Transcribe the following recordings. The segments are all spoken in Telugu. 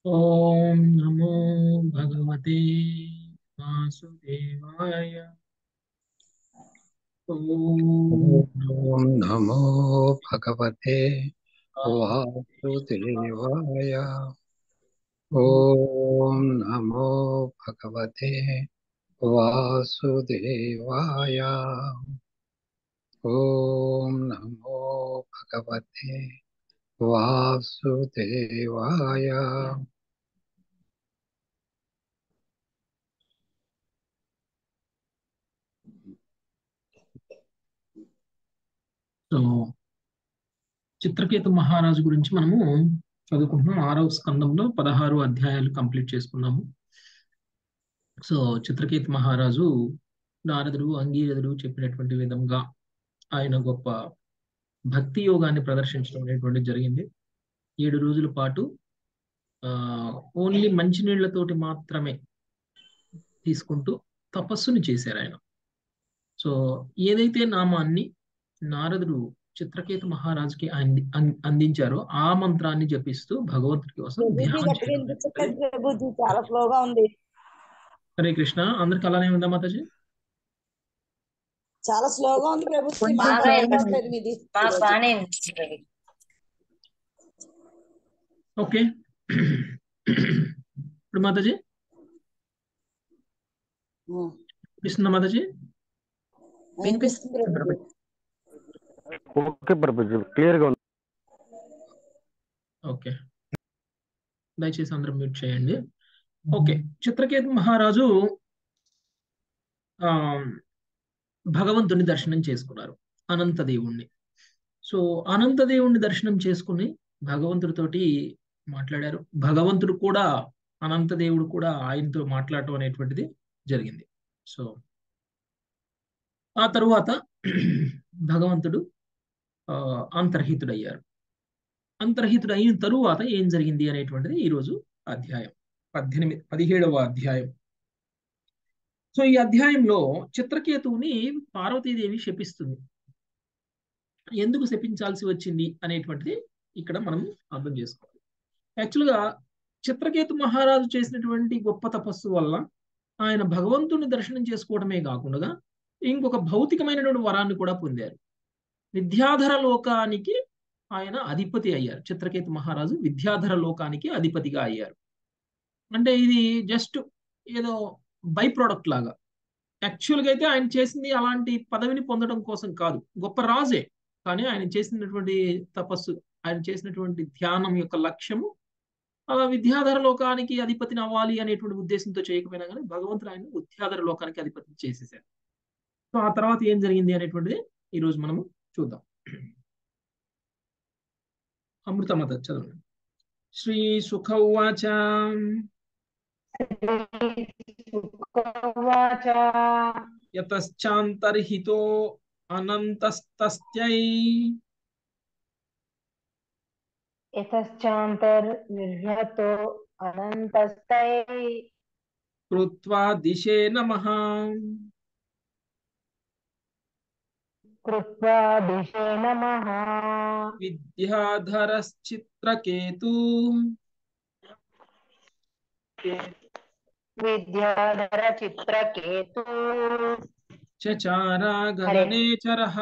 ఓం నమో భగవతే వాసుదేవాయ ఓం ఓం నమో భగవతే వాసుదేవాయ ఓం నమో భగవతే వాసుదేవాయ ఓం నమో భగవతే వాసుదేవాయ సో చిత్రకేతు మహారాజు గురించి మనము చదువుకుంటున్నాం ఆరవ స్కందంలో పదహారు అధ్యాయాలు కంప్లీట్ చేసుకున్నాము సో చిత్రకేతు మహారాజు నారదుడు అంగీరదుడు చెప్పినటువంటి విధంగా ఆయన గొప్ప భక్తి యోగాన్ని ప్రదర్శించడం అనేటువంటిది జరిగింది ఏడు రోజుల పాటు ఆ ఓన్లీ మంచినీళ్లతోటి మాత్రమే తీసుకుంటూ తపస్సుని చేశారు ఆయన సో ఏదైతే నామాన్ని నారదుడు చిత్రకేతు మహారాజుకి అంది- అం- అందించారో ఆ మంత్రాన్ని జపిస్తూ భగవంతుడి కోసం ప్రభుజీ ధ్యానం గట్టిగా చేయడం వినిపించట్లేదు జరుగుతుంది. ప్రభుజీ చాలా స్లోగా ఉంది హరే కృష్ణ అందరికి అలానే ఉందా మాతాజీ చాలా స్లోగా ఉంది ప్రభుజీ కొంచెం మాకు బాగా అర్థం కావట్లేదు మీది మాకు ఈరోజు. బాగానే అనిపిస్తుంది ఓకే ఇప్పుడు మాతాజీ ఉం. వినిపిస్తుందా మాతాజీ వినిపిస్తుంది ప్రభుజీ ఓకే ప్రభుజీ క్లియర్ గా ఉంది ఓకే దయచేసి అందరూ మ్యూట్ చేయండి ఓకే చిత్రకేతు మహారాజు ఆ భగవంతుని దర్శనం చేసుకున్నారు అనంతదేవుణ్ణి సో అనంతదేవుణ్ణి దర్శనం చేసుకుని భగవంతుడితోటి మాట్లాడారు భగవంతుడు కూడా అనంతదేవుడు కూడా ఆయనతో మాట్లాడటం అనేటువంటిది జరిగింది సో ఆ తరువాత భగవంతుడు ఆ, అంతర్హితుడయ్యారు అంతర్హితుడు అయిన తరువాత ఏం జరిగింది అనేటువంటిది ఈరోజు అధ్యాయం పద్దెనిమిది పదిహేడవ అధ్యాయం సో ఈ అధ్యాయంలో చిత్రకేతువుని పార్వతీదేవి శపిస్తుంది ఎందుకు శపించాల్సి వచ్చింది అనేటువంటిది ఇక్కడ మనం అర్థం చేసుకోవాలి యాక్చువల్గా చిత్రకేతు మహారాజు చేసినటువంటి గొప్ప తపస్సు వల్ల ఆయన భగవంతుని దర్శనం చేసుకోవడమే కాకుండా ఇంకొక భౌతికమైనటువంటి వరాన్ని కూడా పొందారు విద్యాధర లోకానికి ఆయన అధిపతి అయ్యారు చిత్రకేతు మహారాజు విద్యాధర లోకానికి అధిపతిగా అయ్యారు అంటే ఇది జస్ట్ ఏదో బై ప్రోడక్ట్ లాగా యాక్చువల్గా అయితే ఆయన చేసింది అలాంటి పదవిని పొందడం కోసం కాదు గొప్ప రాజే కానీ ఆయన చేసినటువంటి తపస్సు ఆయన చేసినటువంటి ధ్యానం యొక్క లక్ష్యము ఆ విద్యాధర లోకానికి అధిపతిని అవ్వాలి అనేటువంటి ఉద్దేశంతో చేయకపోయినా కానీ భగవంతుడు ఆయన విద్యాధర లోకానికి అధిపతి చేసేసారు సో ఆ తర్వాత ఏం జరిగింది అనేటువంటిది ఈరోజు మనము చూద్దాం అమృతమత చదవండి శ్రీ సుఖ ఉవాచ ఉవాచ యతశ్చాంతర్హితో అనంతస్తస్యై యతశ్చాంతర్నిర్యతో అనంతస్థై కృత్వా దిశే నమః కృత్వా దిశే నమః విద్యాధరశ్చిత్రకేతు విద్యాధర చిత్రకేతు చచారా గగనేచరః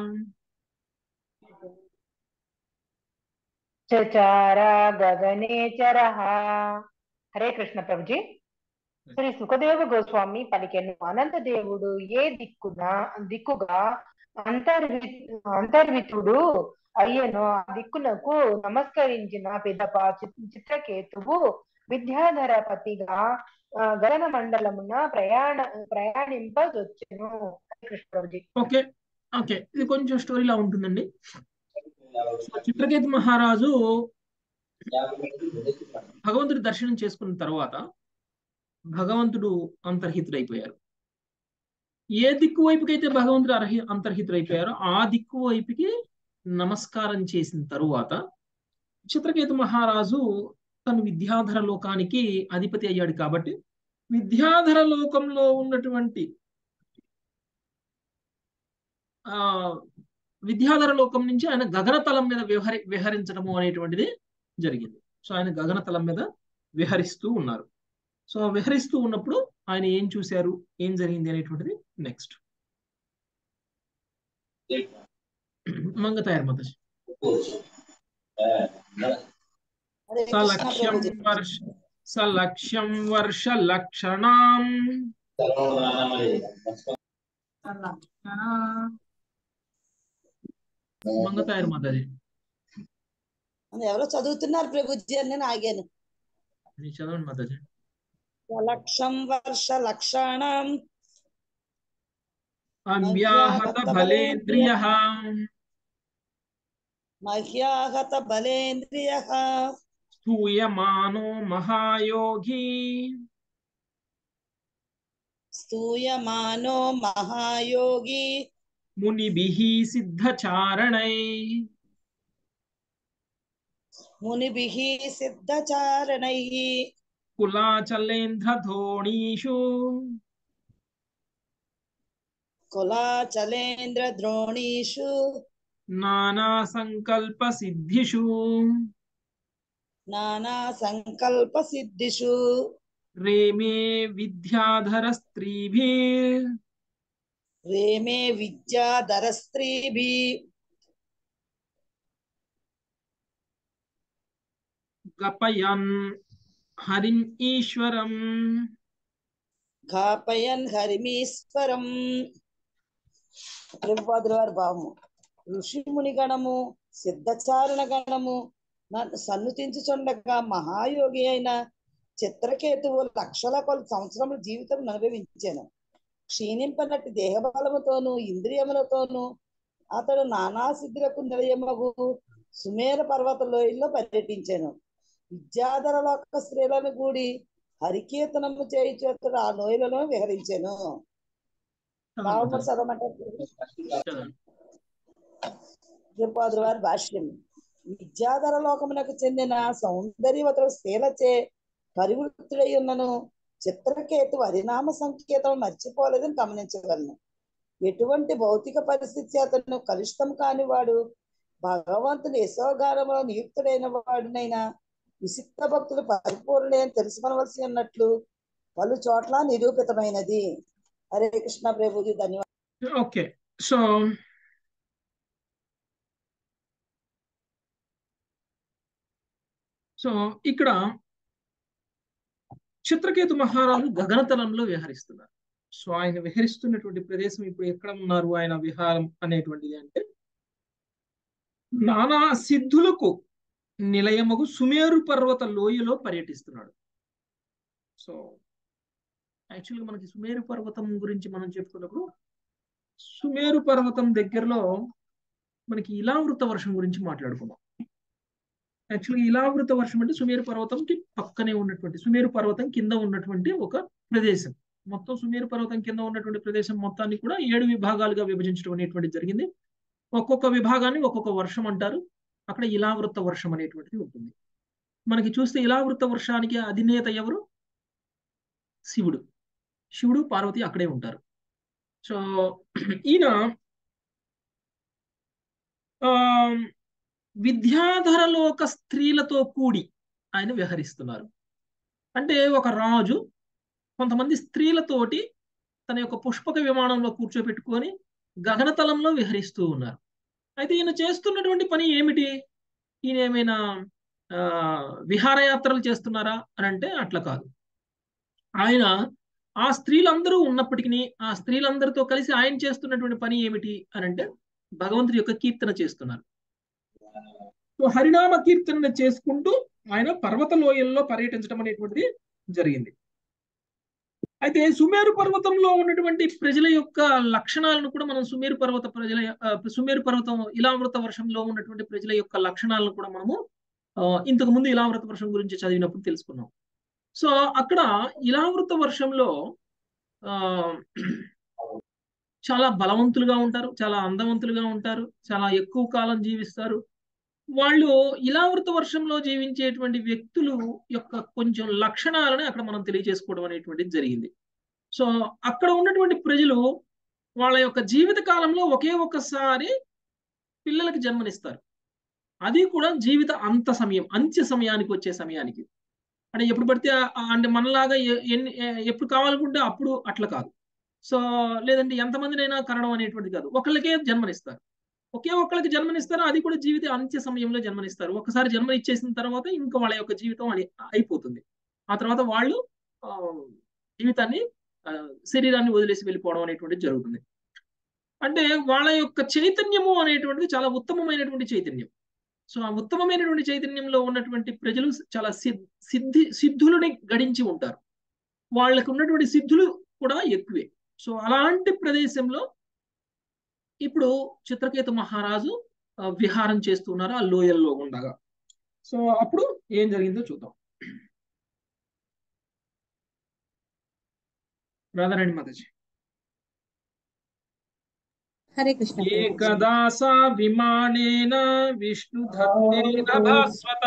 చచారా గగనేచరః హరే కృష్ణ ప్రభుజీ శ్రీ సుఖదేవ గోస్వామి పలికెను అనంతదేవుడు ఏ దిక్కున దిక్కుగా అంతర్వి అంతర్వితుడు అయ్యను ఆ దిక్కునకు నమస్కరించిన పిదప చి- చిత్రకేతువు విద్యాధరపతిగా ఆ, గగన మండలమున ప్రయాణ ప్రయాణింపదొచ్చెను హరే కృష్ణ ప్రభుజీ ఓకే ఓకే ఇది కొంచెం స్టోరీలా ఉంటుందండి సో చిత్రకేతు మహారాజు భగవంతుడి దర్శనం చేసుకున్న తర్వాత భగవంతుడు అంతర్హితుడైపోయారు ఏ దిక్కు వైపుకైతే భగవంతుడు అర్హి అంతర్హితుడైపోయారో ఆ దిక్కు వైపుకి నమస్కారం చేసిన తరువాత చిత్రకేతు మహారాజు తను విద్యాధర లోకానికి అధిపతి అయ్యాడు కాబట్టి విద్యాధర లోకంలో ఉన్నటువంటి ఆ విద్యాధర లోకం నుంచి ఆయన గగనతలం మీద విహరి విహరించడము అనేటువంటిది జరిగింది సో ఆయన గగనతలం మీద విహరిస్తూ ఉన్నారు సో విహరిస్తూ ఉన్నప్పుడు ఆయన ఏం చూశారు ఏం జరిగింది అనేటువంటిది నెక్స్ట్ మంగతాయర్ మాతాజీ హరే కృష్ణ సలక్ష్యం ప్రభుజీ వర్ష సలక్ష్యం వర్ష లక్షణాం మంగతాయర్ మాతాజీ అని ఎవరో చదువుతున్నారు ప్రభుజీ అని నేను ఆగాను మీరు చదవండి మాతాజీ లక్షం వర్ష లక్షాణం అవ్యాహత బలేంద్రియ మహ్యాహత బలేంద్రియ స్తూయమానో మహాయోగి స్తూయమానో మహాయోగి మునిభిః సిద్ధచారణై మునిభిః సిద్ధచారణై కులాచలేంద్రధోణీషు కులాచలేంద్ర ద్రోణీషు నానా సంకల్ప సిద్ధిషు నానా సంకల్ప సిద్ధిషు రేమే విద్యాధర స్త్రీభి రేమే విద్యాధర స్త్రీభి గపయన్ హరిం ఈశ్వరం ఘాపయన్ హరిమీశ్వరం ప్రభుపాదుల వారి భావము ఋషిముని గణము సిద్ధచారణ గణము నన్ను సన్నుతించుచుండగా మహాయోగి అయిన చిత్రకేతువు లక్షల కొలు సంవత్సరముల జీవితం అనుభవించాను క్షీణింపనట్టి దేహబలముతోనూ ఇంద్రియములతోనూ అతడు నానా సిద్ధులకు నిలయమగు సుమేర పర్వత లోయల్లో పర్యటించాను విద్యాధర లోక స్త్రీలను కూడి హరికీర్తనము చేయించు అతడు ఆ లోయలలో విహరించాను రావమని చదవమంటారు త్రిపాదుల వారి భాష్యం విద్యాధర లోకమునకు చెందిన సౌందర్యవతుల స్త్రీలచే పరివృత్తుడై ఉన్నను చిత్రకేతు హరినామ సంకేతం మర్చిపోలేదని గమనించగలను ఎటువంటి భౌతిక పరిస్థితి అతను కలుషితం కాని వాడు భగవంతుని యశోగానములో నియుక్తుడైన వాడునైనా విసిక్త భక్తులు పరిపూర్ణే అని తెలుసుకొనవలసి ఉన్నట్లు పలు చోట్ల నిరూపితమైనది హరే కృష్ణ ప్రభుజీ ధన్యవాదాలు ఓకే సో సో ఇక్కడ చిత్రకేతు మహారాజు గగనతలంలో విహరిస్తున్నారు సో ఆయన విహరిస్తున్నటువంటి ప్రదేశం ఇప్పుడు ఎక్కడ ఉన్నారు ఆయన విహారం అనేటువంటిది అంటే నానా సిద్ధులకు నిలయమగు సుమేరు పర్వత లోయలో పర్యటిస్తున్నాడు సో యాక్చువల్గా మనకి సుమేరు పర్వతం గురించి మనం చెప్పుకున్నప్పుడు సుమేరు పర్వతం దగ్గరలో మనకి ఇలావృత వర్షం గురించి మాట్లాడుకున్నాం యాక్చువల్గా ఇలావృత వర్షం అంటే సుమేరు పర్వతంకి పక్కనే ఉన్నటువంటి సుమేరు పర్వతం కింద ఉన్నటువంటి ఒక ప్రదేశం మొత్తం సుమేరు పర్వతం కింద ఉన్నటువంటి ప్రదేశం మొత్తాన్ని కూడా ఏడు విభాగాలుగా విభజించడం అనేటువంటిది జరిగింది ఒక్కొక్క విభాగాన్ని ఒక్కొక్క వర్షం అంటారు అక్కడ ఇలావృత వర్షం అనేటువంటిది ఉంటుంది మనకి చూస్తే ఇలావృత వర్షానికి అధినేత ఎవరు శివుడు శివుడు పార్వతి అక్కడే ఉంటారు సో ఈయన విద్యాధరలోక స్త్రీలతో కూడి ఆయన వ్యవహరిస్తున్నారు అంటే ఒక రాజు కొంతమంది స్త్రీలతోటి తన యొక్క పుష్పక విమానంలో కూర్చోబెట్టుకొని గగనతలంలో విహరిస్తూ ఉన్నారు అయితే ఈయన చేస్తున్నటువంటి పని ఏమిటి ఈయన ఏమైనా విహారయాత్రలు చేస్తున్నారా అని అంటే అట్లా కాదు ఆయన ఆ స్త్రీలందరూ ఉన్నప్పటికీ ఆ స్త్రీలందరితో కలిసి ఆయన చేస్తున్నటువంటి పని ఏమిటి అని అంటే భగవంతుడి యొక్క కీర్తన చేస్తున్నారు సో హరినామ కీర్తన చేసుకుంటూ ఆయన పర్వత లోయల్లో పర్యటించడం అనేటువంటిది జరిగింది అయితే సుమేరు పర్వతంలో ఉన్నటువంటి ప్రజల యొక్క లక్షణాలను కూడా మనం సుమేరు పర్వత ప్రజల సుమేరు పర్వతం ఇలావృత వర్షంలో ఉన్నటువంటి ప్రజల యొక్క లక్షణాలను కూడా మనము ఇంతకు ముందు ఇలావృత వర్షం గురించి చదివినప్పుడు తెలుసుకున్నాం సో అక్కడ ఇలావృత వర్షంలో ఆ చాలా బలవంతులుగా ఉంటారు చాలా అందవంతులుగా ఉంటారు చాలా ఎక్కువ కాలం జీవిస్తారు వాళ్ళు ఇలావృత వర్షంలో జీవించేటువంటి వ్యక్తులు యొక్క కొంచెం లక్షణాలను అక్కడ మనం తెలియజేసుకోవడం అనేటువంటిది జరిగింది సో అక్కడ ఉన్నటువంటి ప్రజలు వాళ్ళ యొక్క జీవిత కాలంలో ఒకే ఒక్కసారి పిల్లలకి జన్మనిస్తారు అది కూడా జీవిత అంత సమయం అంత్య సమయానికి వచ్చే సమయానికి అంటే ఎప్పుడు పడితే ఆ- ఆ- అంటే మనలాగా ఎ- ఎన్ని ఎ- ఎప్పుడు కావాలనుకుంటే అప్పుడు అట్లా కాదు సో లేదంటే ఎంతమందినైనా కనడం అనేటువంటిది కాదు ఒకళ్ళకే జన్మనిస్తారు ఒకే ఒక్కళ్ళకి జన్మనిస్తారు అది కూడా జీవిత అంత్య సమయంలో జన్మనిస్తారు ఒకసారి జన్మ ఇచ్చేసిన తర్వాత ఇంకా వాళ్ళ యొక్క జీవితం అది అయిపోతుంది ఆ తర్వాత వాళ్ళు ఆ, జీవితాన్ని ఆ, శరీరాన్ని వదిలేసి వెళ్ళిపోవడం అనేటువంటిది జరుగుతుంది అంటే వాళ్ళ యొక్క చైతన్యము అనేటువంటిది చాలా ఉత్తమమైనటువంటి చైతన్యం సో ఆ ఉత్తమమైనటువంటి చైతన్యంలో ఉన్నటువంటి ప్రజలు చాలా సిద్- సిద్ధి సిద్ధులని గడించి ఉంటారు వాళ్ళకు ఉన్నటువంటి సిద్ధులు కూడా ఎక్కువే సో అలాంటి ప్రదేశంలో ఇప్పుడు చిత్రకేతు మహారాజు ఆ, విహారం చేస్తున్నారు ఆ లోయల్లో ఉండగా సో అప్పుడు ఏం జరిగిందో చూద్దాం రాధారాణి మాతాజీ హరే కృష్ణ ప్రభుజీ. ఏకదాసా విమానేన విష్ణుధత్తేన భాస్వత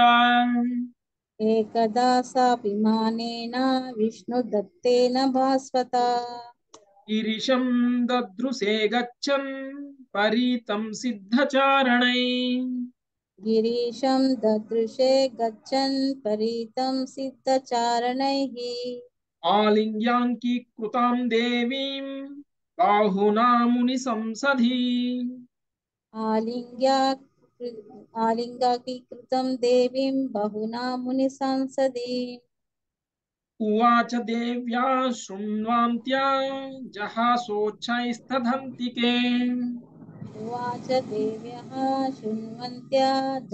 ఏకదా సా విమానేన విష్ణుదత్తేన భాస్వత గిరిశం దదృశే గచ్చన్ పరీతం సిద్ధచారణై గిరీశం దదృశే గచ్చన్ పరీతం సిద్ధచారణైః ఆలింగ్యాంకీకృతాం దేవీం బాహునా ముని సంసధి ఆలింగ్యా ఆలింగాకీకృతం దేవీం బహునా ముని సంసది ఉవాచ దేవ్యా శృణ్వాంత్యా జహాసోచ్చైస్తదంతికే ఉవాచ దేవ్యః శృణ్వంత్యా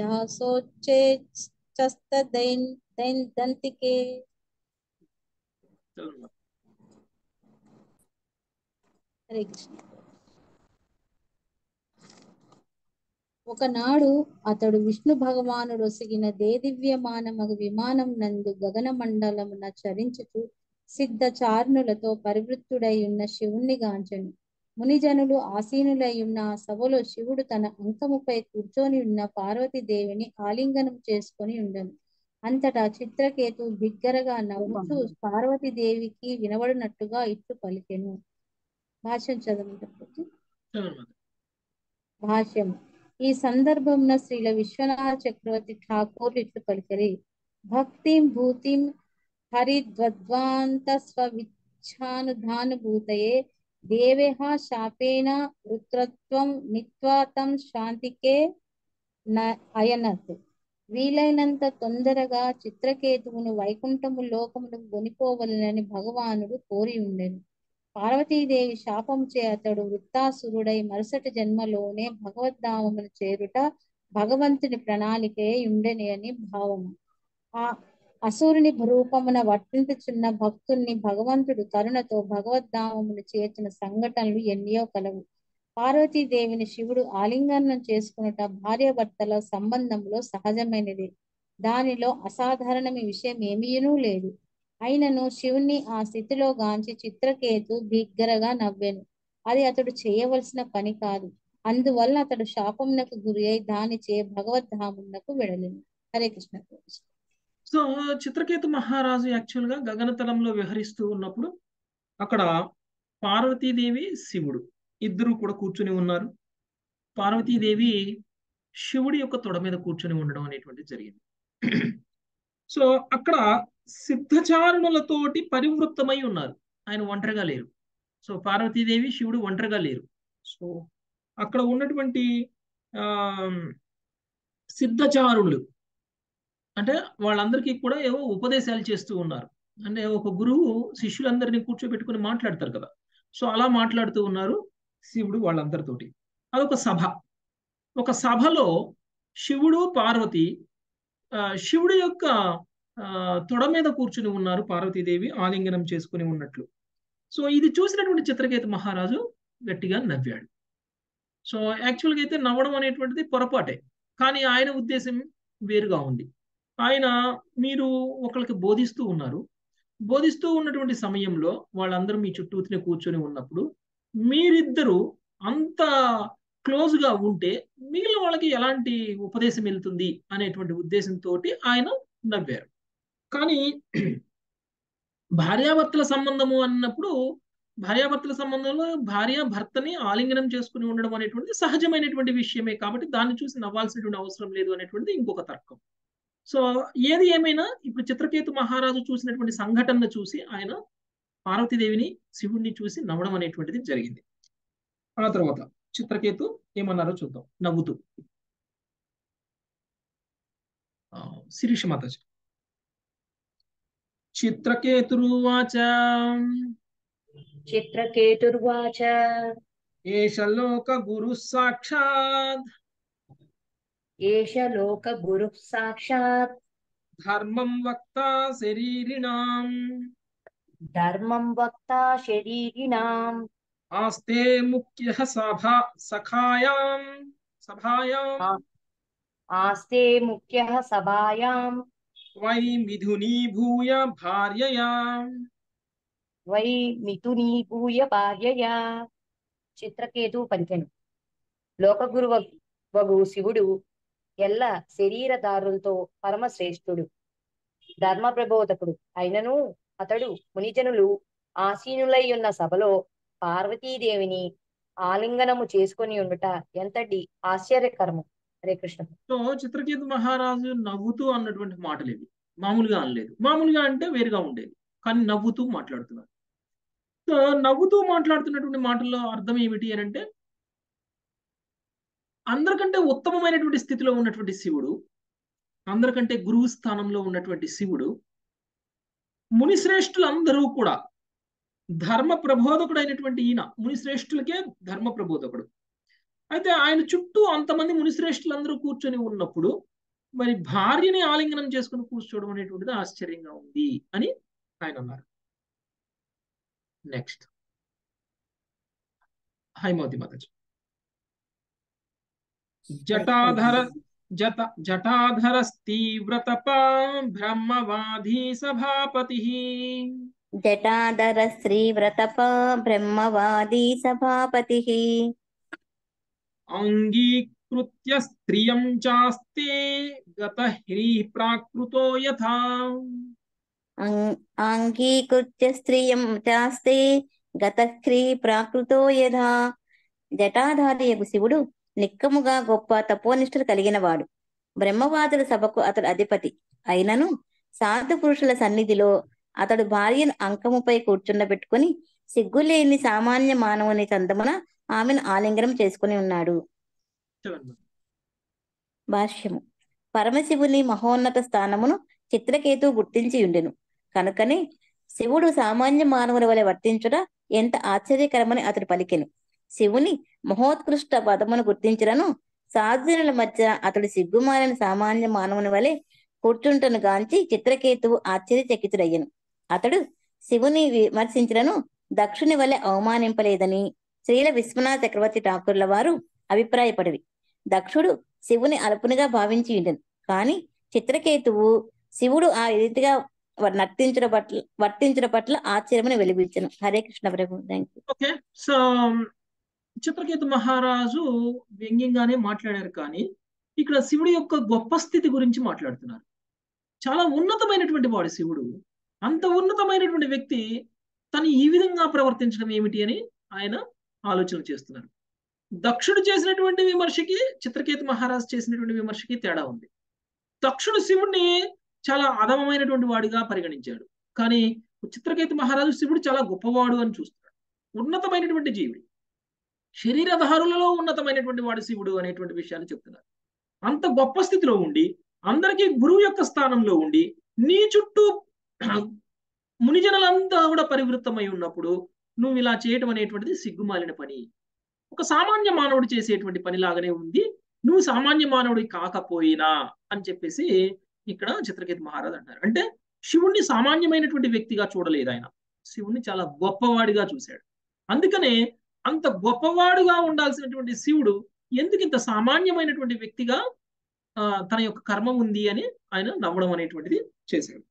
జాసోచ్చేష్టస్తదైన్ దైన్ దంతికే హరే కృష్ణ ఒకనాడు అతడు విష్ణు భగవానుడు ఒసిగిన దేదివ్యమానమగు విమానం నందు గగన మండలమున చరించుచు సిద్ధ చారుణులతో పరివృత్తుడై ఉన్న శివుణ్ణి గాంచెను మునిజనులు ఆసీనులై ఉన్న ఆ సభలో శివుడు తన అంకముపై కూర్చొని ఉన్న పార్వతీదేవిని ఆలింగనం చేసుకొని ఉండను అంతటా చిత్రకేతు బిగ్గరగా నవ్వుతూ పార్వతీదేవికి వినబడినట్టుగా ఇట్లు పలికెను భాష్యం చదవమంటారు భాష్యం ఈ సందర్భంలో శ్రీల విశ్వనాథ చక్రవర్తి ఠాకూర్ ఇట్లు పలికరి భక్తిం భూతిం హరిద్వద్వాంత స్వవిచ్ఛానుధానుభూతయే దేవేహ శాపేన వృత్రత్వం నిత్వా తం శాంతికే న- అయనత్ వీలైనంత తొందరగా చిత్రకేతువును వైకుంఠము లోకమును కొనిపోవలనని భగవానుడు కోరి ఉండెను పార్వతీదేవి శాపముచే అతడు వృత్తాసురుడై మరుసటి జన్మలోనే భగవద్ధామమును చేరుట భగవంతుని ప్రణాళికే ఉండెని అని భావము ఆ అసురుని రూపమున వర్తించుచున్న భక్తుల్ని భగవంతుడు కరుణతో భగవద్ధామమును చేర్చిన సంఘటనలు ఎన్నో కలవు పార్వతీదేవిని శివుడు ఆలింగనం చేసుకునుట భార్యాభర్తల సంబంధంలో సహజమైనది దానిలో అసాధారణమైన విషయం ఏమీనూ లేదు అయినను శివుని ఆ స్థితిలో గాంచి చిత్రకేతు బిగ్గరగా నవ్వెను అది అతడు చేయవలసిన పని కాదు అందువల్ల అతడు శాపమునకు గురి అయి దానిచే భగవద్ధామునకు వెడలెను హరే కృష్ణ సో చిత్రకేతు మహారాజు యాక్చువల్ గా గగనతలంలో విహరిస్తూ ఉన్నప్పుడు అక్కడ పార్వతీదేవి శివుడు ఇద్దరు కూడా కూర్చుని ఉన్నారు పార్వతీదేవి శివుడి యొక్క తొడ మీద కూర్చుని ఉండడం అనేటువంటిది జరిగింది సో అక్కడ సిద్ధచారుణులతోటి పరివృత్తమై ఉన్నారు ఆయన ఒంటరిగా లేరు సో పార్వతీదేవి శివుడు ఒంటరిగా లేరు సో అక్కడ ఉన్నటువంటి ఆ సిద్ధచారుణులు అంటే వాళ్ళందరికీ కూడా ఏవో ఉపదేశాలు చేస్తూ ఉన్నారు అంటే ఒక గురువు శిష్యులందరినీ కూర్చోబెట్టుకుని మాట్లాడతారు కదా సో అలా మాట్లాడుతూ ఉన్నారు శివుడు వాళ్ళందరితోటి అదొక సభ ఒక సభలో శివుడు పార్వతి ఆ, శివుడి యొక్క ఆ, తొడ మీద కూర్చుని ఉన్నారు పార్వతీదేవి ఆలింగనం చేసుకుని ఉన్నట్లు సో ఇది చూసినటువంటి చిత్రకేతు మహారాజు గట్టిగా నవ్వాడు సో యాక్చువల్గా అయితే నవ్వడం అనేటువంటిది పొరపాటే కానీ ఆయన ఉద్దేశం వేరుగా ఉంది ఆయన మీరు ఒకరికి బోధిస్తూ ఉన్నారు బోధిస్తూ ఉన్నటువంటి సమయంలో వాళ్ళందరూ మీ చుట్టూనే కూర్చొని ఉన్నప్పుడు మీరిద్దరూ అంత క్లోజ్ గా ఉంటే మిగిలిన వాళ్ళకి ఎలాంటి ఉపదేశం వెళ్తుంది అనేటువంటి ఉద్దేశంతో ఆయన నవ్వారు కానీ భార్యాభర్తల సంబంధము అన్నప్పుడు భార్యాభర్తల సంబంధంలో భార్య భర్తని ఆలింగనం చేసుకుని ఉండడం అనేటువంటిది సహజమైనటువంటి విషయమే కాబట్టి దాన్ని చూసి నవ్వాల్సినటువంటి అవసరం లేదు అనేటువంటిది ఇంకొక తర్కం సో ఏది ఏమైనా ఇప్పుడు చిత్రకేతు మహారాజు చూసినటువంటి సంఘటనను చూసి ఆయన పార్వతీదేవిని శివుణ్ణి చూసి నవ్వడం అనేటువంటిది జరిగింది ఆ తర్వాత చిత్రకేతు ఏమన్నారో చూద్దాం నవ్వుతూ ఆ, శిరీష మాతాజీ చిత్రకేతురువాచ చిత్రకేతుర్వాచ ఏష లోక గురు సాక్షాత్ ఏష లోక గురు సాక్షాత్ ధర్మం వక్త శరీరిణాం ధర్మం వక్త శరీరిణాం ఆస్తే ముఖ్య సభా సఖాయాం సభాయాం ఆ- ఆస్తే ముఖ్య సభాయాం వై మిథునీభూయ భార్యయా వై మిథునీభూయ భార్యయా చిత్రకేతు పలికెను లోకగురు వగ్- వగు శివుడు ఎల్ల శరీరదారులతో పరమశ్రేష్ఠుడు ధర్మ ప్రబోధకుడు అయినను అతడు మునిజనులు ఆసీనులై ఉన్న సభలో పార్వతీదేవిని ఆలింగనము చేసుకొని ఉండుట ఎంతటి ఆశ్చర్యకరము హరే కృష్ణ సో చిత్రకేతు మహారాజు నవ్వుతూ అన్నటువంటి మాటలు ఇవి మామూలుగా అనలేదు మామూలుగా అంటే వేరుగా ఉండేది కానీ నవ్వుతూ మాట్లాడుతున్నారు సో నవ్వుతూ మాట్లాడుతున్నటువంటి మాటల్లో అర్థం ఏమిటి అని అంటే అందరికంటే ఉత్తమమైనటువంటి స్థితిలో ఉన్నటువంటి శివుడు అందరికంటే గురువు స్థానంలో ఉన్నటువంటి శివుడు మునిశ్రేష్ఠులందరూ కూడా ధర్మ ప్రబోధకుడైనటువంటి ఈయన మునిశ్రేష్ఠులకే ధర్మ ప్రబోధకుడు అయితే ఆయన చుట్టూ అంతమంది మునిశ్రేష్ఠులందరూ కూర్చొని ఉన్నప్పుడు మరి భార్యని ఆలింగనం చేసుకుని కూర్చోవడం అనేటువంటిది ఆశ్చర్యంగా ఉంది అని ఆయన అన్నారు నెక్స్ట్ హైమవతి మాతాజీ జటాధర జట జటాధరస్తీవ్రతప బ్రహ్మవాధీ సభాపతి జటాధర శ్రీవ్రతప బ్రహ్మవాదీ సభాపతి అంగీకృత్య స్త్రియం చాస్తే గత హ్రీ ప్రాకృతో యథా అం- అంగీకృత్య స్త్రియం చాస్తే గతక్రీ ప్రాకృతో యథా జటాధారియకు శివుడు నిక్కముగా గొప్ప తపోనిష్ఠలు కలిగిన వాడు బ్రహ్మవాదుల సభకు అతడు అధిపతి అయినను సాధు పురుషుల సన్నిధిలో అతడు భార్యను అంకముపై కూర్చుండబెట్టుకుని సిగ్గులేని సామాన్య మానవుని చందమున ఆమెను ఆలింగనం చేసుకుని ఉన్నాడు చదవండి. భాష్యము పరమశివుని మహోన్నత స్థానమును చిత్రకేతు గుర్తించి ఉండెను కనుకనే శివుడు సామాన్య మానవుల వలె వర్తించుట ఎంత ఆశ్చర్యకరమని అతడు పలికెను శివుని మహోత్కృష్ట పదమును గుర్తించుటను సాధుజనుల మధ్య అతడు సిగ్గుమాలిన సామాన్య మానవుని వలె కూర్చుంటను గాంచి చిత్రకేతువు ఆశ్చర్యచకితుడయ్యను అతడు శివుని విమర్శించడను దక్షుని వలె అవమానింపలేదని శ్రీల విశ్వనాథ చక్రవర్తి ఠాకూర్ల వారు అభిప్రాయపడివి దక్షుడు శివుని అల్పునిగా భావించి ఉండెను కాని చిత్రకేతువు శివుడు ఆ రీతిగా వ- నర్తించుట పట్ల వర్తించుట పట్ల ఆశ్చర్యమని వెలిపించను Hare Krishna Prabhu thank you okay so Chitraketu మహారాజు వ్యంగ్యంగానే మాట్లాడారు కానీ ఇక్కడ శివుడి యొక్క గొప్ప స్థితి గురించి మాట్లాడుతున్నారు చాలా ఉన్నతమైనటువంటి వాడు శివుడు అంత ఉన్నతమైనటువంటి వ్యక్తి తను ఈ విధంగా ప్రవర్తించడం ఏమిటి అని ఆయన ఆలోచన చేస్తున్నారు దక్షుడు చేసినటువంటి విమర్శకి చిత్రకేతు మహారాజు చేసినటువంటి విమర్శకి తేడా ఉంది దక్షుడు శివుడిని చాలా అధమమైనటువంటి వాడిగా పరిగణించాడు కానీ చిత్రకేతు మహారాజు శివుడు చాలా గొప్పవాడు అని చూస్తున్నాడు ఉన్నతమైనటువంటి జీవి శరీరధారులలో ఉన్నతమైనటువంటి వాడు శివుడు అనేటువంటి విషయాన్ని చెప్తున్నారు అంత గొప్ప స్థితిలో ఉండి అందరికీ గురువు యొక్క స్థానంలో ఉండి నీ చుట్టూ మునిజనులంతా కూడా పరివృత్తమై ఉన్నప్పుడు నువ్వు ఇలా చేయటం అనేటువంటిది సిగ్గుమాలిన పని ఒక సామాన్య మానవుడు చేసేటువంటి పనిలాగానే ఉంది నువ్వు సామాన్య మానవుడి కాకపోయినా అని చెప్పేసి ఇక్కడ చిత్రకేతు మహారాజ్ అంటారు అంటే శివుణ్ణి సామాన్యమైనటువంటి వ్యక్తిగా చూడలేదు ఆయన శివుణ్ణి చాలా గొప్పవాడిగా చూశాడు అందుకనే అంత గొప్పవాడుగా ఉండాల్సినటువంటి శివుడు ఎందుకు ఇంత సామాన్యమైనటువంటి వ్యక్తిగా ఆ, తన యొక్క కర్మ ఉంది అని ఆయన నవ్వడం అనేటువంటిది చేశాడు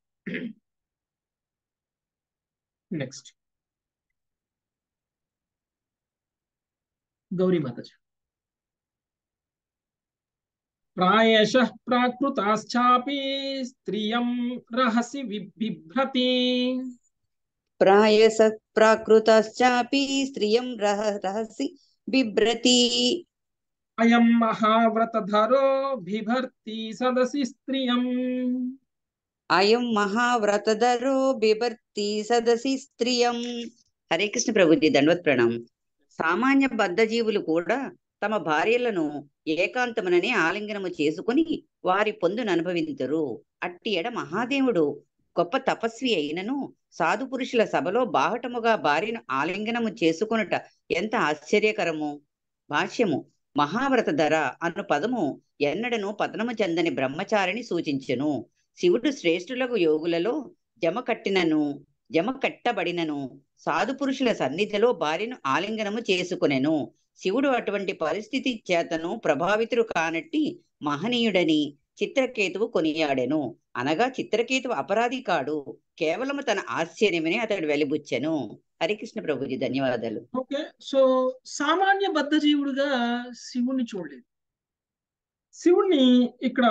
నెక్స్ట్ గౌరీ మాతాజీ ప్రాయశ ప్రాకృతాశ్చాపి స్త్రియం రహసి వి- బిభ్రతి ప్రాయస ప్రాకృతశ్చాపి స్త్రియం రహ రహసి బిభ్రతి అయం మహావ్రతధరో బిభర్తి సదసి స్త్రియం అయం మహావ్రతధరో బిభర్తి సదసి స్త్రియం హరే కృష్ణ ప్రభుజీ దండవత్ ప్రణాం సామాన్య బద్ధజీవులు కూడా తమ భార్యలను ఏకాంతమునని ఆలింగనము చేసుకుని వారి పొందును అనుభవించరు అట్టి ఎడ మహాదేవుడు గొప్ప తపస్వి అయినను సాధు పురుషుల సభలో బాహటముగా భార్యను ఆలింగనము చేసుకొనుట ఎంత ఆశ్చర్యకరము భాష్యము మహావ్రత ధర అను పదము ఎన్నడను పతనము చెందని బ్రహ్మచారిని సూచించెను శివుడు శ్రేష్ఠులకు యోగులలో జమ కట్టినను జమ కట్టబడినను సాధు పురుషుల సన్నిధిలో భార్యను ఆలింగనము చేసుకునెను శివుడు అటువంటి పరిస్థితి చేతను ప్రభావితుడు కానట్టి మహనీయుడని చిత్రకేతువు కొనియాడెను అనగా చిత్రకేతువు అపరాధి కాడు కేవలము తన ఆశ్చర్యమని అతడు వెలిబుచ్చెను హరికృష్ణ ప్రభుజీ ధన్యవాదాలు ఓకే సో సామాన్య బద్ధజీవుడుగా శివుణ్ణి చూడలేదు శివుణ్ణి ఇక్కడ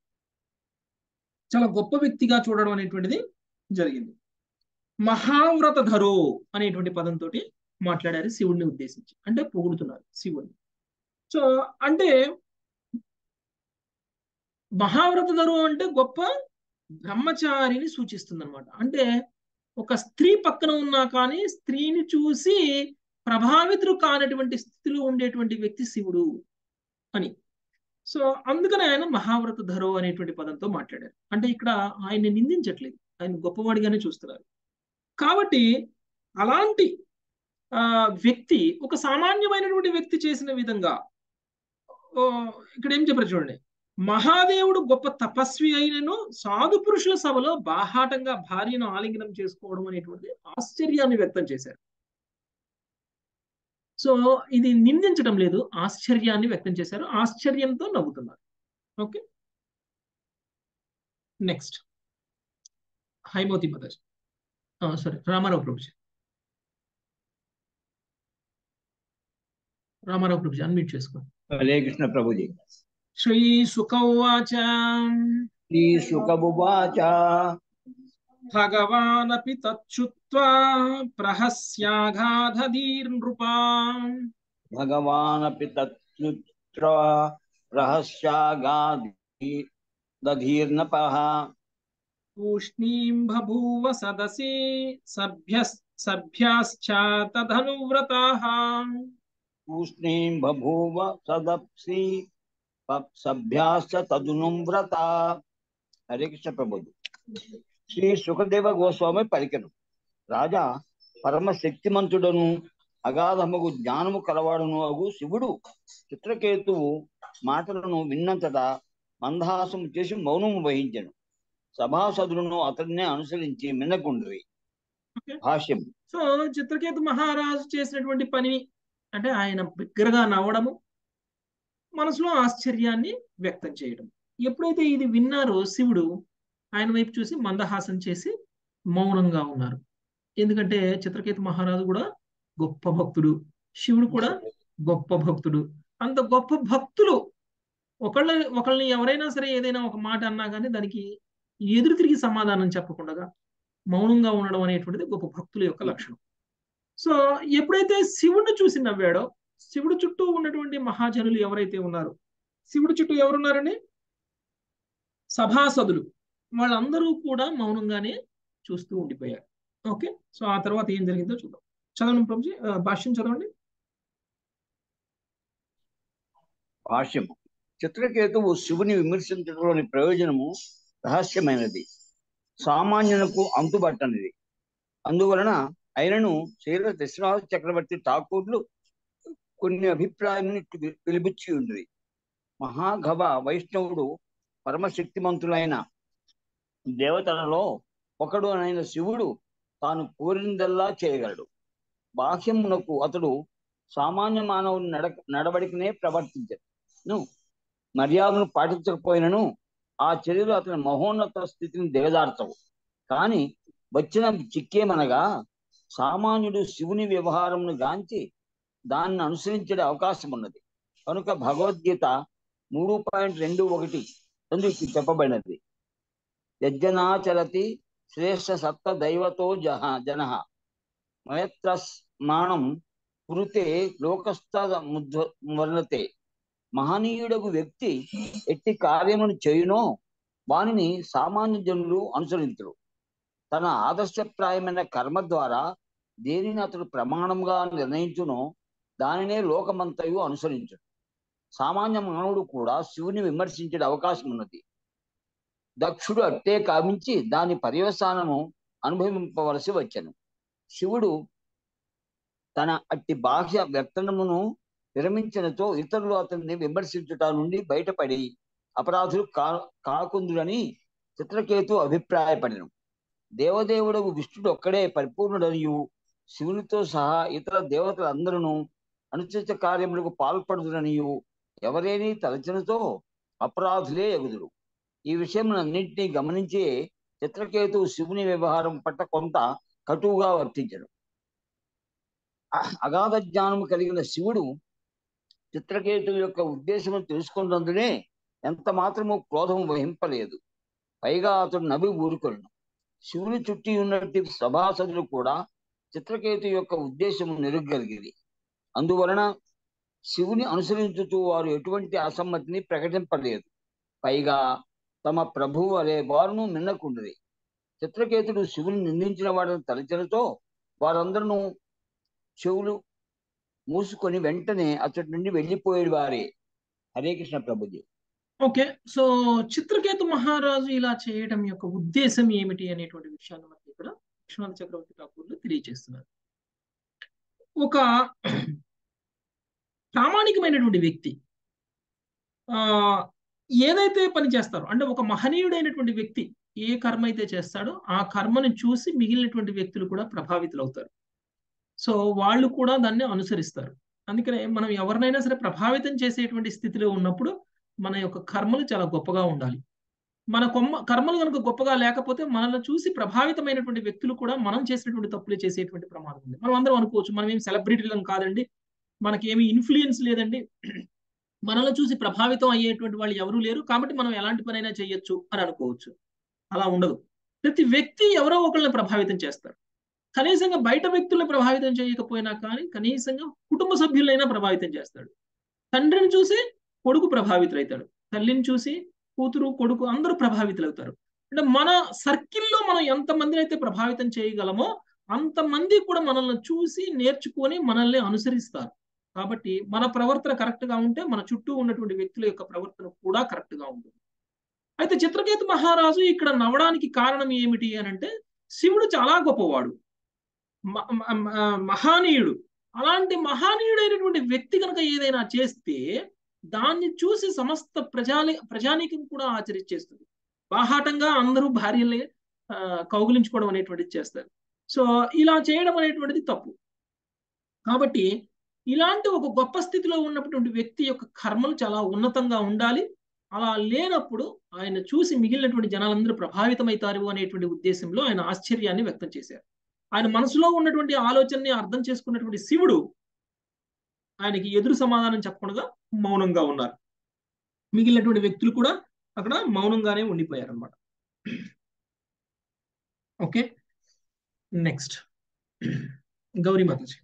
చాలా గొప్ప వ్యక్తిగా చూడడం అనేటువంటిది జరిగింది మహావ్రత ధరో అనేటువంటి పదంతో మాట్లాడారు శివుణ్ణి ఉద్దేశించి అంటే పొగుడుతున్నారు శివుణ్ణి సో అంటే మహావ్రత ధరు అంటే గొప్ప బ్రహ్మచారిని సూచిస్తుంది అనమాట అంటే ఒక స్త్రీ పక్కన ఉన్నా కానీ స్త్రీని చూసి ప్రభావితులు కానటువంటి స్థితిలో ఉండేటువంటి వ్యక్తి శివుడు అని సో అందుకని ఆయన మహావ్రత ధరో అనేటువంటి పదంతో మాట్లాడారు అంటే ఇక్కడ ఆయన్ని నిందించట్లేదు ఆయన గొప్పవాడిగానే చూస్తున్నారు కాబట్టి అలాంటి ఆ వ్యక్తి ఒక సామాన్యమైనటువంటి వ్యక్తి చేసిన విధంగా ఇక్కడ ఏం చెప్పారు చూడండి మహాదేవుడు గొప్ప తపస్వి అయినను సాధు పురుషుల సభలో బాహాటంగా భార్యను ఆలింగనం చేసుకోవడం అనేటువంటి ఆశ్చర్యాన్ని వ్యక్తం చేశారు సో ఇది నిందించడం లేదు ఆశ్చర్యాన్ని వ్యక్తం చేశారు ఆశ్చర్యంతో నవ్వుతున్నారు okay next Haimoti mother sorry Ramarao Prabhuji Ramarao ప్రభుజీ అన్మ్యూట్ చేసుకో హరే కృష్ణ ప్రభుజీ శ్రీ సుఖవాచ శ్రీ సుఖబువాచ భగవానపి తచ్చుత్వా ప్రహస్యాఘాధీర్నృపా భగవానపి తత్ర రహస్యాగాధి దధీర్నపః తూష్ణీం బభూవ సదసి సభ్య సభ్యాశ్చ తదనువ్రతాః తూష్ణీం బభూవ సదప్సి సభ్యాశ్చ తదునువ్రత హరే కృష్ణ ప్రభుజీ శ్రీ సుఖదేవ గోస్వామి పలికెను రాజా పరమ శక్తిమంతుడను అగాధముగు జ్ఞానము కలవాడును అగు శివుడు చిత్రకేతువు మాటలను విన్నంతటా మందహాసము చేసి మౌనము వహించెను సభాసదులను అతడినే అనుసరించి మిన్నకుండ్రి భాష్యం సో చిత్రకేతు మహారాజు చేసినటువంటి పని అంటే ఆయన బిగ్గరగా నవ్వడము మనసులో ఆశ్చర్యాన్ని వ్యక్తం చేయడం ఎప్పుడైతే ఇది విన్నారో శివుడు ఆయన వైపు చూసి మందహాసం చేసి మౌనంగా ఉన్నారు ఎందుకంటే చిత్రకేతు మహారాజు కూడా గొప్ప భక్తుడు శివుడు కూడా గొప్ప భక్తుడు అంత గొప్ప భక్తులు ఒకళ్ళ ఒకళ్ళని ఎవరైనా సరే ఏదైనా ఒక మాట అన్నా కానీ దానికి ఎదురు తిరిగి సమాధానం చెప్పకుండా మౌనంగా ఉండడం అనేటువంటిది గొప్ప భక్తుల యొక్క లక్షణం సో ఎప్పుడైతే శివుడిని చూసి నవ్వాడో శివుడు చుట్టూ ఉన్నటువంటి మహాజనులు ఎవరైతే ఉన్నారో శివుడు చుట్టూ ఎవరున్నారని సభాసదులు వాళ్ళందరూ కూడా మౌనంగానే చూస్తూ ఉండిపోయారు ఓకే సో ఆ తర్వాత ఏం జరిగిందో చూద్దాం చదవండి ప్రభుజీ భాష్యం చదవండి భాష్యము చిత్రకేతువు శివుని విమర్శించడంలోని ప్రయోజనము రహస్యమైనది సామాన్యులకు అంతుబట్టనిది అందువలన అయినను శైల దశరాజ చక్రవర్తి ఠాకూర్లు కొన్ని అభిప్రాయాన్ని పిలిపించి ఉంది మహాఘవ వైష్ణవుడు పరమశక్తిమంతులైన దేవతలలో ఒకడు అయిన శివుడు తాను కోరిందల్లా చేయగలడు బాహ్యమునకు అతడు సామాన్య మానవుని నడ నడవడికనే ప్రవర్తించను మర్యాదను పాటించకపోయినను ఆ చర్యలు అతని మహోన్నత స్థితిని దిగజార్చవు కానీ వచ్చిన చిక్కేమనగా సామాన్యుడు శివుని వ్యవహారంను గాంచి దాన్ని అనుసరించే అవకాశం ఉన్నది కనుక భగవద్గీత మూడు పాయింట్ రెండు ఒకటి అందుకు చెప్పబడినది యజ్జనాచరతి శ్రేష్ఠ సప్త దైవతో జహ జన మయత్రస్మాణం కురుతే లోకస్థ వర్ణతే మహనీయుడకు వ్యక్తి ఎట్టి కార్యమును చేయునో వానిని సామాన్య జనులు అనుసరించరు తన ఆదర్శప్రాయమైన కర్మ ద్వారా దేనిని అతడు ప్రమాణంగా నిర్ణయించునో దానినే లోకమంతయు అనుసరించడు సామాన్య మానవుడు కూడా శివుని విమర్శించే అవకాశం ఉన్నది దక్షుడు అట్టే కావించి దాని పర్యవసానము అనుభవింపవలసి వచ్చను శివుడు తన అట్టి బాహ్య వ్యక్తనమును విరమించినతో ఇతరులు అతన్ని విమర్శించుట నుండి బయటపడి అపరాధులు కా కాకుందురని చిత్రకేతు అభిప్రాయపడను దేవదేవుడు విష్ణుడు ఒక్కడే పరిపూర్ణుడనియు శివునితో సహా ఇతర దేవతలందరూ అనుచిత కార్యములకు పాల్పడుదురనియు ఎవరేని తలచనతో అపరాధులే ఎగుదురు ఈ విషయం అన్నింటినీ గమనించి చిత్రకేతు శివుని వ్యవహారం పట్ల కొంత కటువుగా వర్తించను అగాధ జ్ఞానము కలిగిన శివుడు చిత్రకేతు యొక్క ఉద్దేశము తెలుసుకున్నందునే ఎంత మాత్రము క్రోధం వహింపలేదు పైగా అతడు నవ్వి ఊరుకొను శివుని చుట్టి ఉన్నట్టు సభాసదులు కూడా చిత్రకేతు యొక్క ఉద్దేశము నెరుగలిగింది అందువలన శివుని అనుసరించుతూ వారు ఎటువంటి అసమ్మతిని ప్రకటింపలేదు పైగా తమ ప్రభువు అనే వారును మిన్నకుండది చిత్రకేతుడు శివుని నిందించిన వాడిని తలచనతో వారందరూ చెవులు మూసుకొని వెంటనే అతడి నుండి వెళ్ళిపోయేది వారే హరే కృష్ణ ప్రభుజీ ఓకే సో చిత్రకేతు మహారాజు ఇలా చేయడం యొక్క ఉద్దేశం ఏమిటి అనేటువంటి విషయాన్ని మనకి ఇక్కడ విశ్వనాథ చక్రవర్తి ఠాకూర్లు తెలియజేస్తున్నారు ఒక ప్రామాణికమైనటువంటి వ్యక్తి ఆ ఏదైతే పని చేస్తారో అంటే ఒక మహనీయుడైనటువంటి వ్యక్తి ఏ కర్మ అయితే చేస్తాడో ఆ కర్మను చూసి మిగిలినటువంటి వ్యక్తులు కూడా ప్రభావితులవుతారు సో వాళ్ళు కూడా దాన్ని అనుసరిస్తారు అందుకనే మనం ఎవరినైనా సరే ప్రభావితం చేసేటువంటి స్థితిలో ఉన్నప్పుడు మన యొక్క కర్మలు చాలా గొప్పగా ఉండాలి మన కొమ్మ కర్మలు కనుక గొప్పగా లేకపోతే మనల్ని చూసి ప్రభావితమైనటువంటి వ్యక్తులు కూడా మనం చేసినటువంటి తప్పులే చేసేటువంటి ప్రమాదం ఉంది మనం అందరం అనుకోవచ్చు మనం ఏం సెలబ్రిటీలం కాదండి మనకి ఏమి ఇన్ఫ్లుయెన్స్ లేదండి మనల్ని చూసి ప్రభావితం అయ్యేటువంటి వాళ్ళు ఎవరూ లేరు కాబట్టి మనం ఎలాంటి పనైనా చేయొచ్చు అని అనుకోవచ్చు అలా ఉండదు ప్రతి వ్యక్తి ఎవరో ఒకళ్ళని ప్రభావితం చేస్తారు కనీసంగా బయట వ్యక్తులను ప్రభావితం చేయకపోయినా కానీ కనీసంగా కుటుంబ సభ్యులైనా ప్రభావితం చేస్తాడు తండ్రిని చూసి కొడుకు ప్రభావితులవుతాడు తల్లిని చూసి కూతురు కొడుకు అందరూ ప్రభావితులవుతారు అంటే మన సర్కిల్లో మనం ఎంతమందిని అయితే ప్రభావితం చేయగలమో అంతమంది కూడా మనల్ని చూసి నేర్చుకొని మనల్ని అనుసరిస్తారు కాబట్టి మన ప్రవర్తన కరెక్ట్ గా ఉంటే మన చుట్టూ ఉన్నటువంటి వ్యక్తుల యొక్క ప్రవర్తన కూడా కరెక్ట్ గా ఉంటుంది అయితే చిత్రకేతు మహారాజు ఇక్కడ నవ్వడానికి కారణం ఏమిటి అని అంటే శివుడు చాలా గొప్పవాడు మహానీయుడు అలాంటి మహానీయుడైనటువంటి వ్యక్తి కనుక ఏదైనా చేస్తే దాన్ని చూసి సమస్త ప్రజాని ప్రజానీకం కూడా ఆచరించేస్తుంది బాహాటంగా అందరూ భార్యల్ని కౌగులించుకోవడం అనేటువంటిది చేస్తారు సో ఇలా చేయడం అనేటువంటిది తప్పు కాబట్టి ఇలాంటి ఒక గొప్ప స్థితిలో ఉన్నటువంటి వ్యక్తి యొక్క కర్మలు చాలా ఉన్నతంగా ఉండాలి అలా లేనప్పుడు ఆయన చూసి మిగిలినటువంటి జనాలందరూ ప్రభావితమవుతారు అనేటువంటి ఉద్దేశంలో ఆయన ఆశ్చర్యాన్ని వ్యక్తం చేశారు ఆయన మనసులో ఉన్నటువంటి ఆలోచనని అర్థం చేసుకున్నటువంటి శివుడు ఆయనకి ఎదురు సమాధానం చెప్పకుండా మౌనంగా ఉన్నారు మిగిలినటువంటి వ్యక్తులు కూడా అక్కడ మౌనంగానే ఉండిపోయారు అనమాట ఓకే నెక్స్ట్ గౌరీ మాతాజీ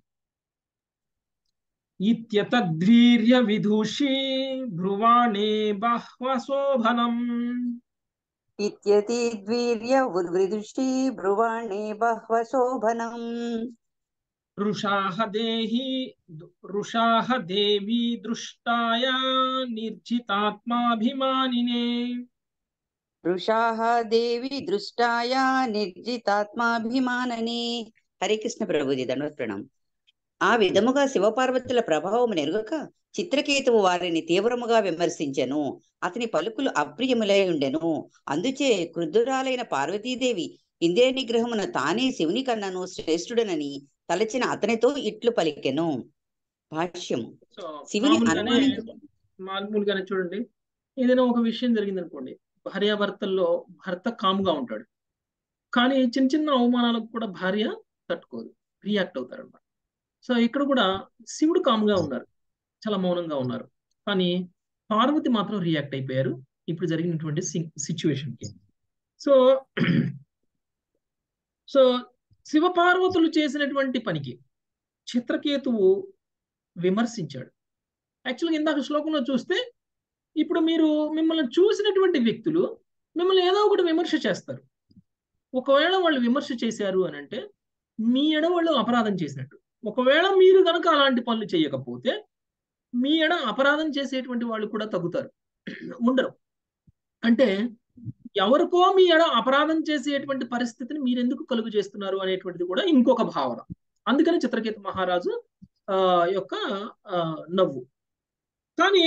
ఇత్యతద్వీర్య విదూషి భ్రువాణే బహ్వశోభనం ఇత్యతిద్వీర్య ఉద్విదుషి భ్రువాణే బహ్వశోభనం ఋషాహ దేహి ఋషాహ దేవి దృష్టాయ నిర్జితాత్మాభిమానినే ఋషాహ దేవి దృష్టాయ నిర్జితాత్మాభిమాననే హరే కృష్ణ ప్రభుజీ దండవత్ ప్రణం ఆ విధముగా శివపార్వతుల ప్రభావం నెరుగక చిత్రకేతువు వారిని తీవ్రముగా విమర్శించెను అతని పలుకులు అప్రియములై ఉండెను అందుచే క్రుద్ధురాలైన పార్వతీదేవి ఇంద్రియ నిగ్రహమున తానే శివుని కన్నను శ్రేష్ఠుడనని తలచిన అతనితో ఇట్లు పలికెను భాష్యము శివుని అనుమానించ మామూలుగానే చూడండి ఏదైనా ఒక విషయం జరిగింది అనుకోండి భార్యాభర్తల్లో భర్త కాముగా ఉంటాడు కానీ చిన్న చిన్న అవమానాలకు కూడా భార్య తట్టుకోదు రియాక్ట్ అవుతారు అనమాట సో ఇక్కడ కూడా శివుడు కాముగా ఉన్నారు చాలా మౌనంగా ఉన్నారు కానీ పార్వతి మాత్రం రియాక్ట్ అయిపోయారు ఇప్పుడు జరిగినటువంటి సిచ్యువేషన్కి సో సో శివపార్వతులు చేసినటువంటి పనికి చిత్రకేతువు విమర్శించాడు యాక్చువల్గా ఇందాక శ్లోకంలో చూస్తే ఇప్పుడు మీరు మిమ్మల్ని చూసినటువంటి వ్యక్తులు మిమ్మల్ని ఏదో ఒకటి విమర్శ చేస్తారు ఒకవేళ వాళ్ళు విమర్శ చేశారు అని అంటే మీ ఎడ వాళ్ళు అపరాధం చేసినట్టు ఒకవేళ మీరు కనుక అలాంటి పనులు చేయకపోతే మీ ఎడ అపరాధం చేసేటువంటి వాళ్ళు కూడా తగ్గుతారు ఉండరు అంటే ఎవరికో మీ ఎడ అపరాధం చేసేటువంటి పరిస్థితిని మీరెందుకు కలుగు చేస్తున్నారు అనేటువంటిది కూడా ఇంకొక భావన అందుకని చిత్రకేతు మహారాజు ఆ యొక్క ఆ, నవ్వు కానీ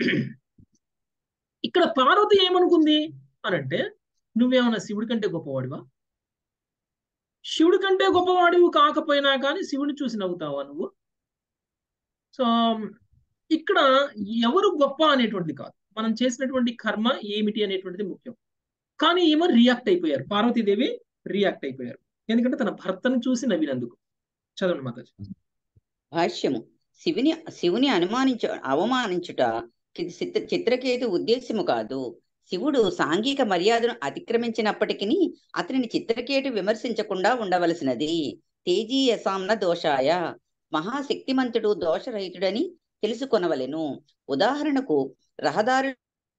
ఇక్కడ పార్వతి ఏమనుకుంది అని అంటే నువ్వేమన్నా శివుడి కంటే గొప్పవాడివా శివుడి కంటే గొప్పవాడివి కాకపోయినా కానీ శివుని చూసి నవ్వుతావా నువ్వు సో ఇక్కడ ఎవరు గొప్ప అనేటువంటిది కాదు మనం చేసినటువంటి కర్మ ఏమిటి అనేటువంటిది ముఖ్యం కానీ ఏమో రియాక్ట్ అయిపోయారు పార్వతీదేవి రియాక్ట్ అయిపోయారు ఎందుకంటే తన భర్తను చూసి నవ్వినందుకు చదవండి మాతాజీ భాష్యము శివుని శివుని అనుమానించ అవమానించుట కి- చిత్ర చిత్రకేతు ఉద్దేశ్యము కాదు శివుడు సాంఘిక మర్యాదను అతిక్రమించినప్పటికీ అతనిని చిత్రకేతు విమర్శించకుండా ఉండవలసినది తేజీయసాంన దోషాయ మహాశక్తిమంతుడు దోషరహితుడని తెలుసుకొనవలెను ఉదాహరణకు రహదారి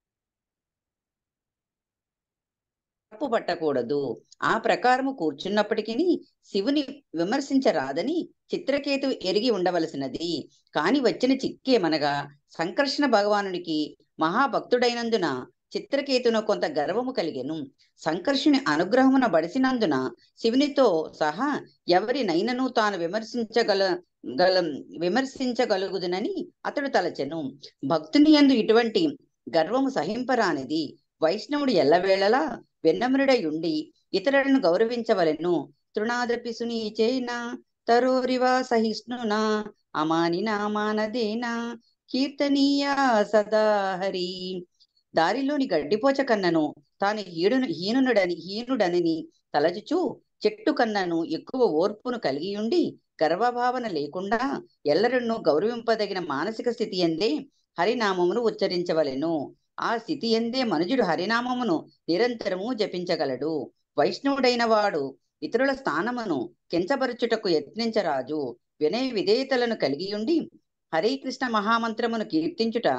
తప్పు పట్టకూడదు ఆ ప్రకారము కూర్చున్నప్పటికీ శివుని విమర్శించరాదని చిత్రకేతు ఎరిగి ఉండవలసినది కాని వచ్చిన చిక్కేమనగా సంకర్షణ భగవానునికి మహాభక్తుడైనందున చిత్రకేతును కొంత గర్వము కలిగెను సంకర్షుని అనుగ్రహమున బడిసినందున శివునితో సహా ఎవరినైనను తాను విమర్శించగల గల విమర్శించగలుగుదునని అతడు తలచెను భక్తుని యందు ఇటువంటి గర్వము సహింపరానిది వైష్ణవుడు ఎల్లవేళలా వెన్నమునుడై ఉండి ఇతరులను గౌరవించవలెను తృణాదపి సునీచేన తరోరివా సహిష్ణునా అమానినా మానదేనా కీర్తనీయ సదా హరి దారిలోని గడ్డిపోచ కన్నను తాను హీడును హీనుడని హీనుడని తలచుచు చెట్టు కన్నను ఎక్కువ ఓర్పును కలిగి ఉండి గర్వభావన లేకుండా ఎల్లరన్నూ గౌరవింపదగిన మానసిక స్థితి ఎందే హరినామమును ఉచ్చరించవలెను ఆ స్థితి ఎందే మనుజుడు హరినామమును నిరంతరము జపించగలడు వైష్ణవుడైన వాడు ఇతరుల స్థానమును కించపరచుటకు యత్నించరాజు వినయ విధేయతలను కలిగి ఉండి హరే కృష్ణ మహామంత్రమును కీర్తించుట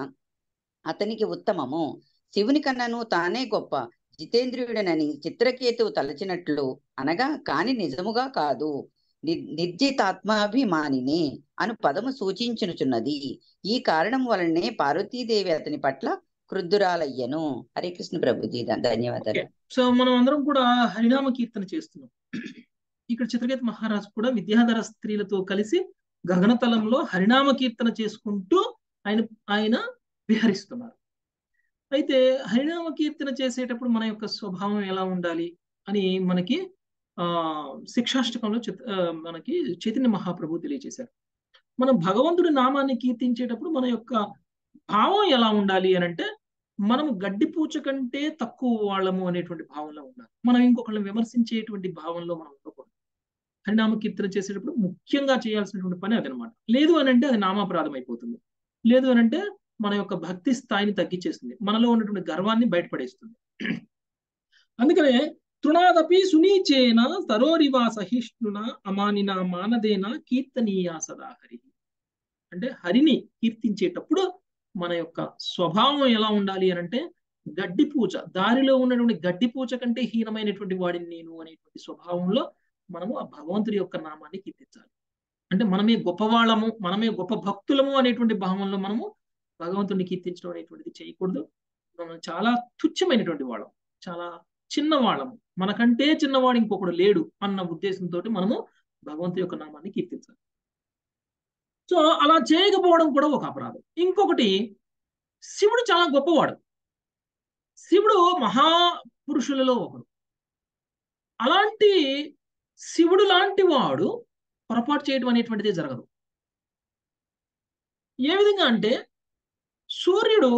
అతనికి ఉత్తమము శివుని కన్నను తానే గొప్ప జితేంద్రియుడనని చిత్రకేతువు తలచినట్లు అనగా కాని నిజముగా కాదు ని- నిర్జితాత్మాభిమానినే అను పదము సూచించుచున్నది ఈ కారణం వలనే పార్వతీదేవి అతని పట్ల క్రుద్ధురాలయ్యను హరే కృష్ణ ప్రభుజీ ధ- ధన్యవాదాలు సో మనం అందరం కూడా హరినామ కీర్తన చేస్తున్నాం ఇక్కడ చిత్రకేతు మహారాజు కూడా విద్యాధర స్త్రీలతో కలిసి గగనతలంలో హరినామ కీర్తన చేసుకుంటూ ఆయన ఆయన విహరిస్తున్నారు అయితే హరినామ కీర్తన చేసేటప్పుడు మన యొక్క స్వభావం ఎలా ఉండాలి అని మనకి ఆ శిక్షాష్టకంలో చిత్ ఆ, మనకి చైతన్య మహాప్రభు తెలియజేశారు మనం భగవంతుడి నామాన్ని కీర్తించేటప్పుడు మన యొక్క భావం ఎలా ఉండాలి అని అంటే మనం గడ్డిపూచ కంటే తక్కువ వాళ్ళము అనేటువంటి భావంలో ఉండాలి మనం ఇంకొకళ్ళని విమర్శించేటువంటి భావంలో మనం ఉండకూడదు హరినామ కీర్తన చేసేటప్పుడు ముఖ్యంగా చేయాల్సినటువంటి పని అదనమాట లేదు అని అంటే అది నామాపరాధం అయిపోతుంది లేదు అని అంటే మన యొక్క భక్తి స్థాయిని తగ్గించేస్తుంది మనలో ఉన్నటువంటి గర్వాన్ని బయటపడేస్తుంది అందుకనే తృణాదపి సునీచేన తరోరివా సహిష్ణున అమానిన మానదేన కీర్తనీయ సదా హరి అంటే హరిని కీర్తించేటప్పుడు మన యొక్క స్వభావం ఎలా ఉండాలి అని అంటే గడ్డి పూచ దారిలో ఉన్నటువంటి గడ్డి పూచ కంటే హీనమైనటువంటి వాడిని నేను అనేటువంటి స్వభావంలో మనము ఆ భగవంతుడి యొక్క నామాన్ని కీర్తించాలి అంటే మనమే గొప్పవాళ్ళము మనమే గొప్ప భక్తులము అనేటువంటి భావంలో మనము భగవంతుడిని కీర్తించడం అనేటువంటిది చేయకూడదు మనం చాలా తుచ్చమైనటువంటి వాళ్ళం చాలా చిన్నవాళ్ళము మనకంటే చిన్నవాడు ఇంకొకడు లేడు అన్న ఉద్దేశంతో మనము భగవంతుడి యొక్క నామాన్ని కీర్తించాలి సో అలా చేయకపోవడం కూడా ఒక అపరాధం ఇంకొకటి శివుడు చాలా గొప్పవాడు శివుడు మహాపురుషులలో ఒకడు అలాంటి శివుడు లాంటి వాడు పొరపాటు చేయడం అనేటువంటిది జరగదు ఏ విధంగా అంటే సూర్యుడు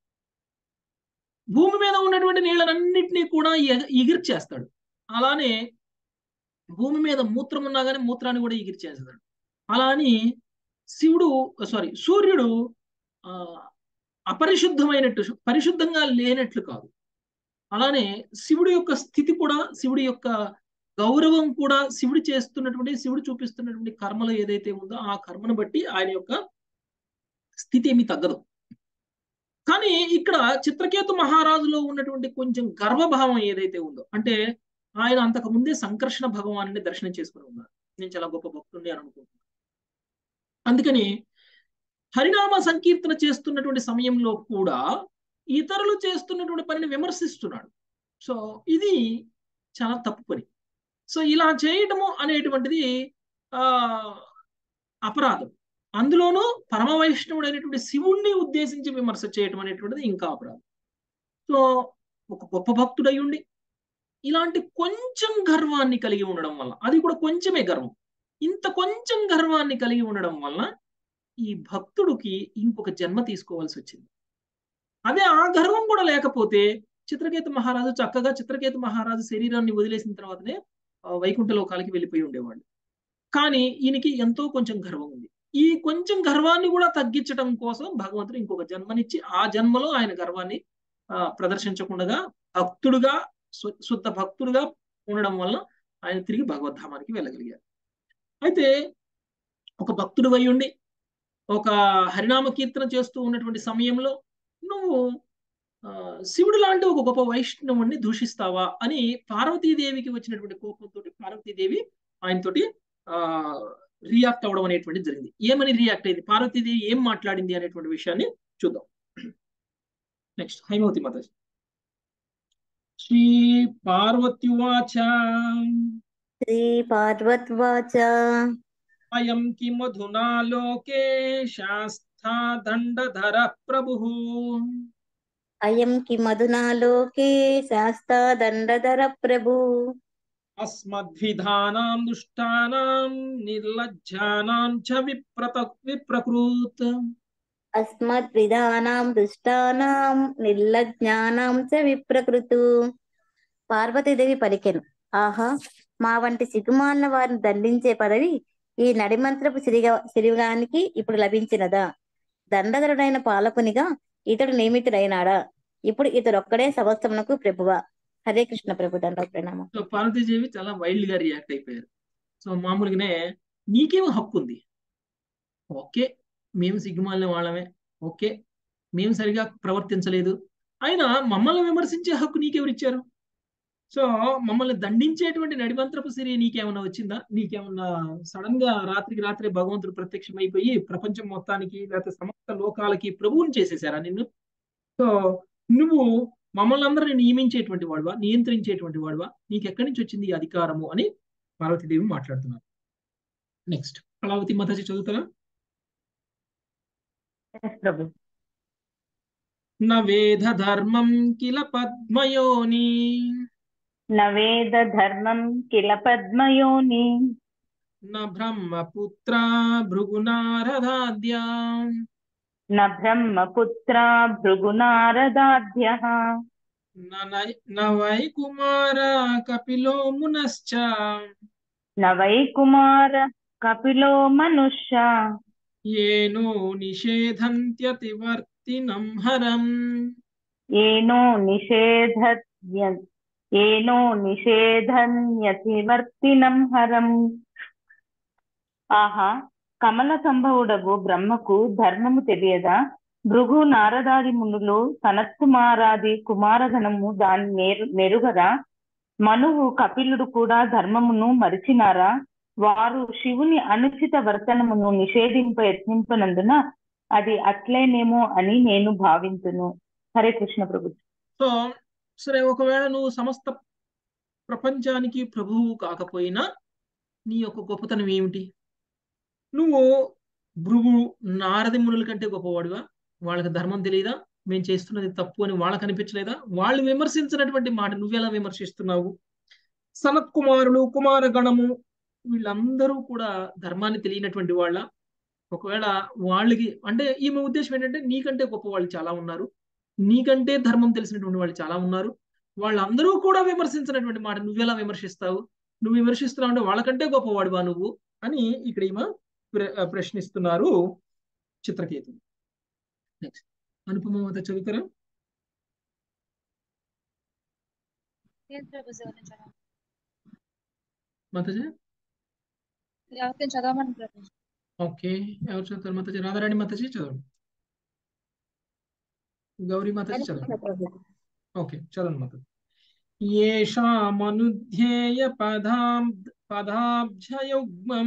భూమి మీద ఉన్నటువంటి నీళ్ళనన్నింటినీ కూడా ఎగ- ఎగిర్చేస్తాడు అలానే భూమి మీద మూత్రం ఉన్నా కానీ మూత్రాన్ని కూడా ఎగిర్చేస్తాడు అలా అని శివుడు సారీ సూర్యుడు ఆ అపరిశుద్ధమైనట్టు పరిశుద్ధంగా లేనట్లు కాదు అలానే శివుడి యొక్క స్థితి కూడా శివుడి యొక్క గౌరవం కూడా శివుడు చేస్తున్నటువంటి శివుడు చూపిస్తున్నటువంటి కర్మలు ఏదైతే ఉందో ఆ కర్మను బట్టి ఆయన యొక్క స్థితి ఏమీ తగ్గదు కానీ ఇక్కడ చిత్రకేతు మహారాజులో ఉన్నటువంటి కొంచెం గర్వభావం ఏదైతే ఉందో అంటే ఆయన అంతకు ముందే సంకర్షణ భగవాను దర్శనం చేసుకుని ఉన్నారు నేను చాలా గొప్ప భక్తుడిని అని అనుకుంటున్నాను అందుకని హరినామ సంకీర్తన చేస్తున్నటువంటి సమయంలో కూడా ఇతరులు చేస్తున్నటువంటి పనిని విమర్శిస్తున్నాడు సో ఇది చాలా తప్పు పని సో ఇలా చేయటము అనేటువంటిది ఆ అపరాధం అందులోనూ పరమ వైష్ణవుడైనటువంటి శివుణ్ణి ఉద్దేశించి విమర్శ చేయటం అనేటువంటిది ఇంకా అపరాధం సో ఒక గొప్ప భక్తుడై ఉండి ఇలాంటి కొంచెం గర్వాన్ని కలిగి ఉండడం వల్ల అది కూడా కొంచెమే గర్వం ఇంత కొంచెం గర్వాన్ని కలిగి ఉండడం వల్ల ఈ భక్తుడికి ఇంకొక జన్మ తీసుకోవాల్సి వచ్చింది అదే ఆ గర్వం కూడా లేకపోతే చిత్రకేతు మహారాజు చక్కగా చిత్రకేతు మహారాజు శరీరాన్ని వదిలేసిన తర్వాతనే వైకుంఠ లోకాలకి వెళ్ళిపోయి ఉండేవాళ్ళు కానీ ఈయనకి ఎంతో కొంచెం గర్వం ఉంది ఈ కొంచెం గర్వాన్ని కూడా తగ్గించడం కోసం భగవంతుడు ఇంకొక జన్మనిచ్చి ఆ జన్మలో ఆయన గర్వాన్ని ప్రదర్శించకుండా భక్తుడుగా శుద్ధ భక్తుడుగా ఉండడం వల్ల ఆయన తిరిగి భగవద్ధామానికి వెళ్ళగలిగారు అయితే ఒక భక్తుడు అయి ఉండి ఒక హరినామ కీర్తన చేస్తూ ఉన్నటువంటి సమయంలో నువ్వు శివుడు లాంటి ఒక గొప్ప వైష్ణవుణ్ణి దూషిస్తావా అని పార్వతీదేవికి వచ్చినటువంటి కోపంతో పార్వతీదేవి ఆయనతోటి ఆ రియాక్ట్ అవ్వడం అనేటువంటిది జరిగింది ఏమని రియాక్ట్ అయింది పార్వతీదేవి ఏం మాట్లాడింది అనేటువంటి విషయాన్ని చూద్దాం నెక్స్ట్ హైమవతి మాత శ్రీ పార్వత్యువాచ శ్రీ పార్వత్వాచ అయం కిమధునా లోకే శాస్థా దండధర ప్రభు అయం కిమధునా లోకే శాస్తా దండధర ప్రభు అస్మద్విధానాం దుష్టానాం నిర్లజ్జానాం చ విప్రత విప్రకృత్ అస్మద్విధానాం దుష్టానాం నిర్లజ్ఞానాం చ విప్రకృతు పార్వతీదేవి పలికెను ఆహా మా వంటి సిగ్గుమాలిన వారిని దండించే పదవి ఈ నడిమంత్రపు సిరిగా సిరిగానికి ఇప్పుడు లభించినదా దండధరుడైన పాలకునిగా ఇతడు నియమితుడైనాడా ఇప్పుడు ఇతడొక్కడే సమస్తమునకు ప్రభువా హరే కృష్ణ ప్రభు దండ ప్రణామం సో పార్వతీదేవి చాలా వైల్డ్ గా రియాక్ట్ అయిపోయారు సో మామూలుగానే నీకేమో హక్కు ఉంది ఓకే మేము సిగ్గుమాలిన వాళ్ళమే ఓకే మేము సరిగా ప్రవర్తించలేదు అయినా మమ్మల్ని విమర్శించే హక్కు నీకెవరిచ్చారు సో మమ్మల్ని దండించేటువంటి నడిమంత్రపు సిరి నీకేమన్నా వచ్చిందా నీకేమన్నా సడన్ గా రాత్రికి రాత్రి భగవంతుడు ప్రత్యక్షమైపోయి ప్రపంచం మొత్తానికి లేకపోతే సమస్త లోకాలకి ప్రభువుని చేసేసారా నిన్ను సో నువ్వు మమ్మల్ని అందరిని నియమించేటువంటి వాడువా నియంత్రించేటువంటి వాడువా నీకు ఎక్కడి నుంచి వచ్చింది ఈ అధికారము అని పార్వతీదేవి మాట్లాడుతున్నారు నెక్స్ట్ కళావతి మాతాజీ చదువుతారా ప్రభు నవేద ధర్మం కిల పద్మయోని నవేద ధర్మం కిల పద్మయోని న బ్రహ్మపుత్ర భృగునారదాద్య న బ్రహ్మపుత్ర భృగునారదాద్య న వై కుమార కపిలో మునశ్చ న వై కుమార కపిలో మనుష్య ఏనో నిషేధంత్యతివర్తినం హరం ఏనో నిషేధ ఏనో నిషేధన్యతివర్తినం హరం ఆహా కమల సంభవుడగు బ్రహ్మకు ధర్మము తెలియదా భృగు నారదాది మునులు సనత్కుమారాది కుమారగణము దాని నేరు నెరుగరా మనువు కపిలుడు కూడా ధర్మమును మరిచినారా వారు శివుని అనుచిత వర్తనమును నిషేధింప యత్నింపనందున అది అట్లేనేమో అని నేను భావింతును హరే కృష్ణ ప్రభు సో సరే ఒకవేళ నువ్వు సమస్త ప్రపంచానికి ప్రభువు కాకపోయినా నీ యొక్క గొప్పతనం ఏమిటి నువ్వు భృగు నారది మునుల కంటే గొప్పవాడివా వాళ్ళకి ధర్మం తెలియదా మేము చేస్తున్నది తప్పు అని వాళ్ళకి అనిపించలేదా వాళ్ళు విమర్శించినటువంటి మాట నువ్వెలా విమర్శిస్తున్నావు సనత్ కుమారులు కుమార గణము వీళ్ళందరూ కూడా ధర్మాన్ని తెలియనటువంటి వాళ్ళ ఒకవేళ వాళ్ళకి అంటే ఈమె ఉద్దేశం ఏంటంటే నీకంటే గొప్ప వాళ్ళు చాలా ఉన్నారు నీకంటే ధర్మం తెలిసినటువంటి వాళ్ళు చాలా ఉన్నారు వాళ్ళందరూ కూడా విమర్శించినటువంటి మాట నువ్వెలా విమర్శిస్తావు నువ్వు విమర్శిస్తున్నావు అంటే వాళ్ళకంటే గొప్పవాడువా నువ్వు అని ఇక్కడ ఈమె ప్రశ్నిస్తున్నారు చిత్రకేతు నెక్స్ట్ అనుపమ మాత చదువుతారా మాతాజీ ఎవరికైనా చదవమని ప్రభు ఓకే ఎవరు చదువుతారు మాతాజీ రాధారాణి మాతాజీ చదవండి గౌరీ మాతాజీ హరే చదవండి కృష్ణ ప్రభుజీ ఓకే చదవండి మాతాజీ येषामनुध्येय पदां पदाब्जयुग्मम्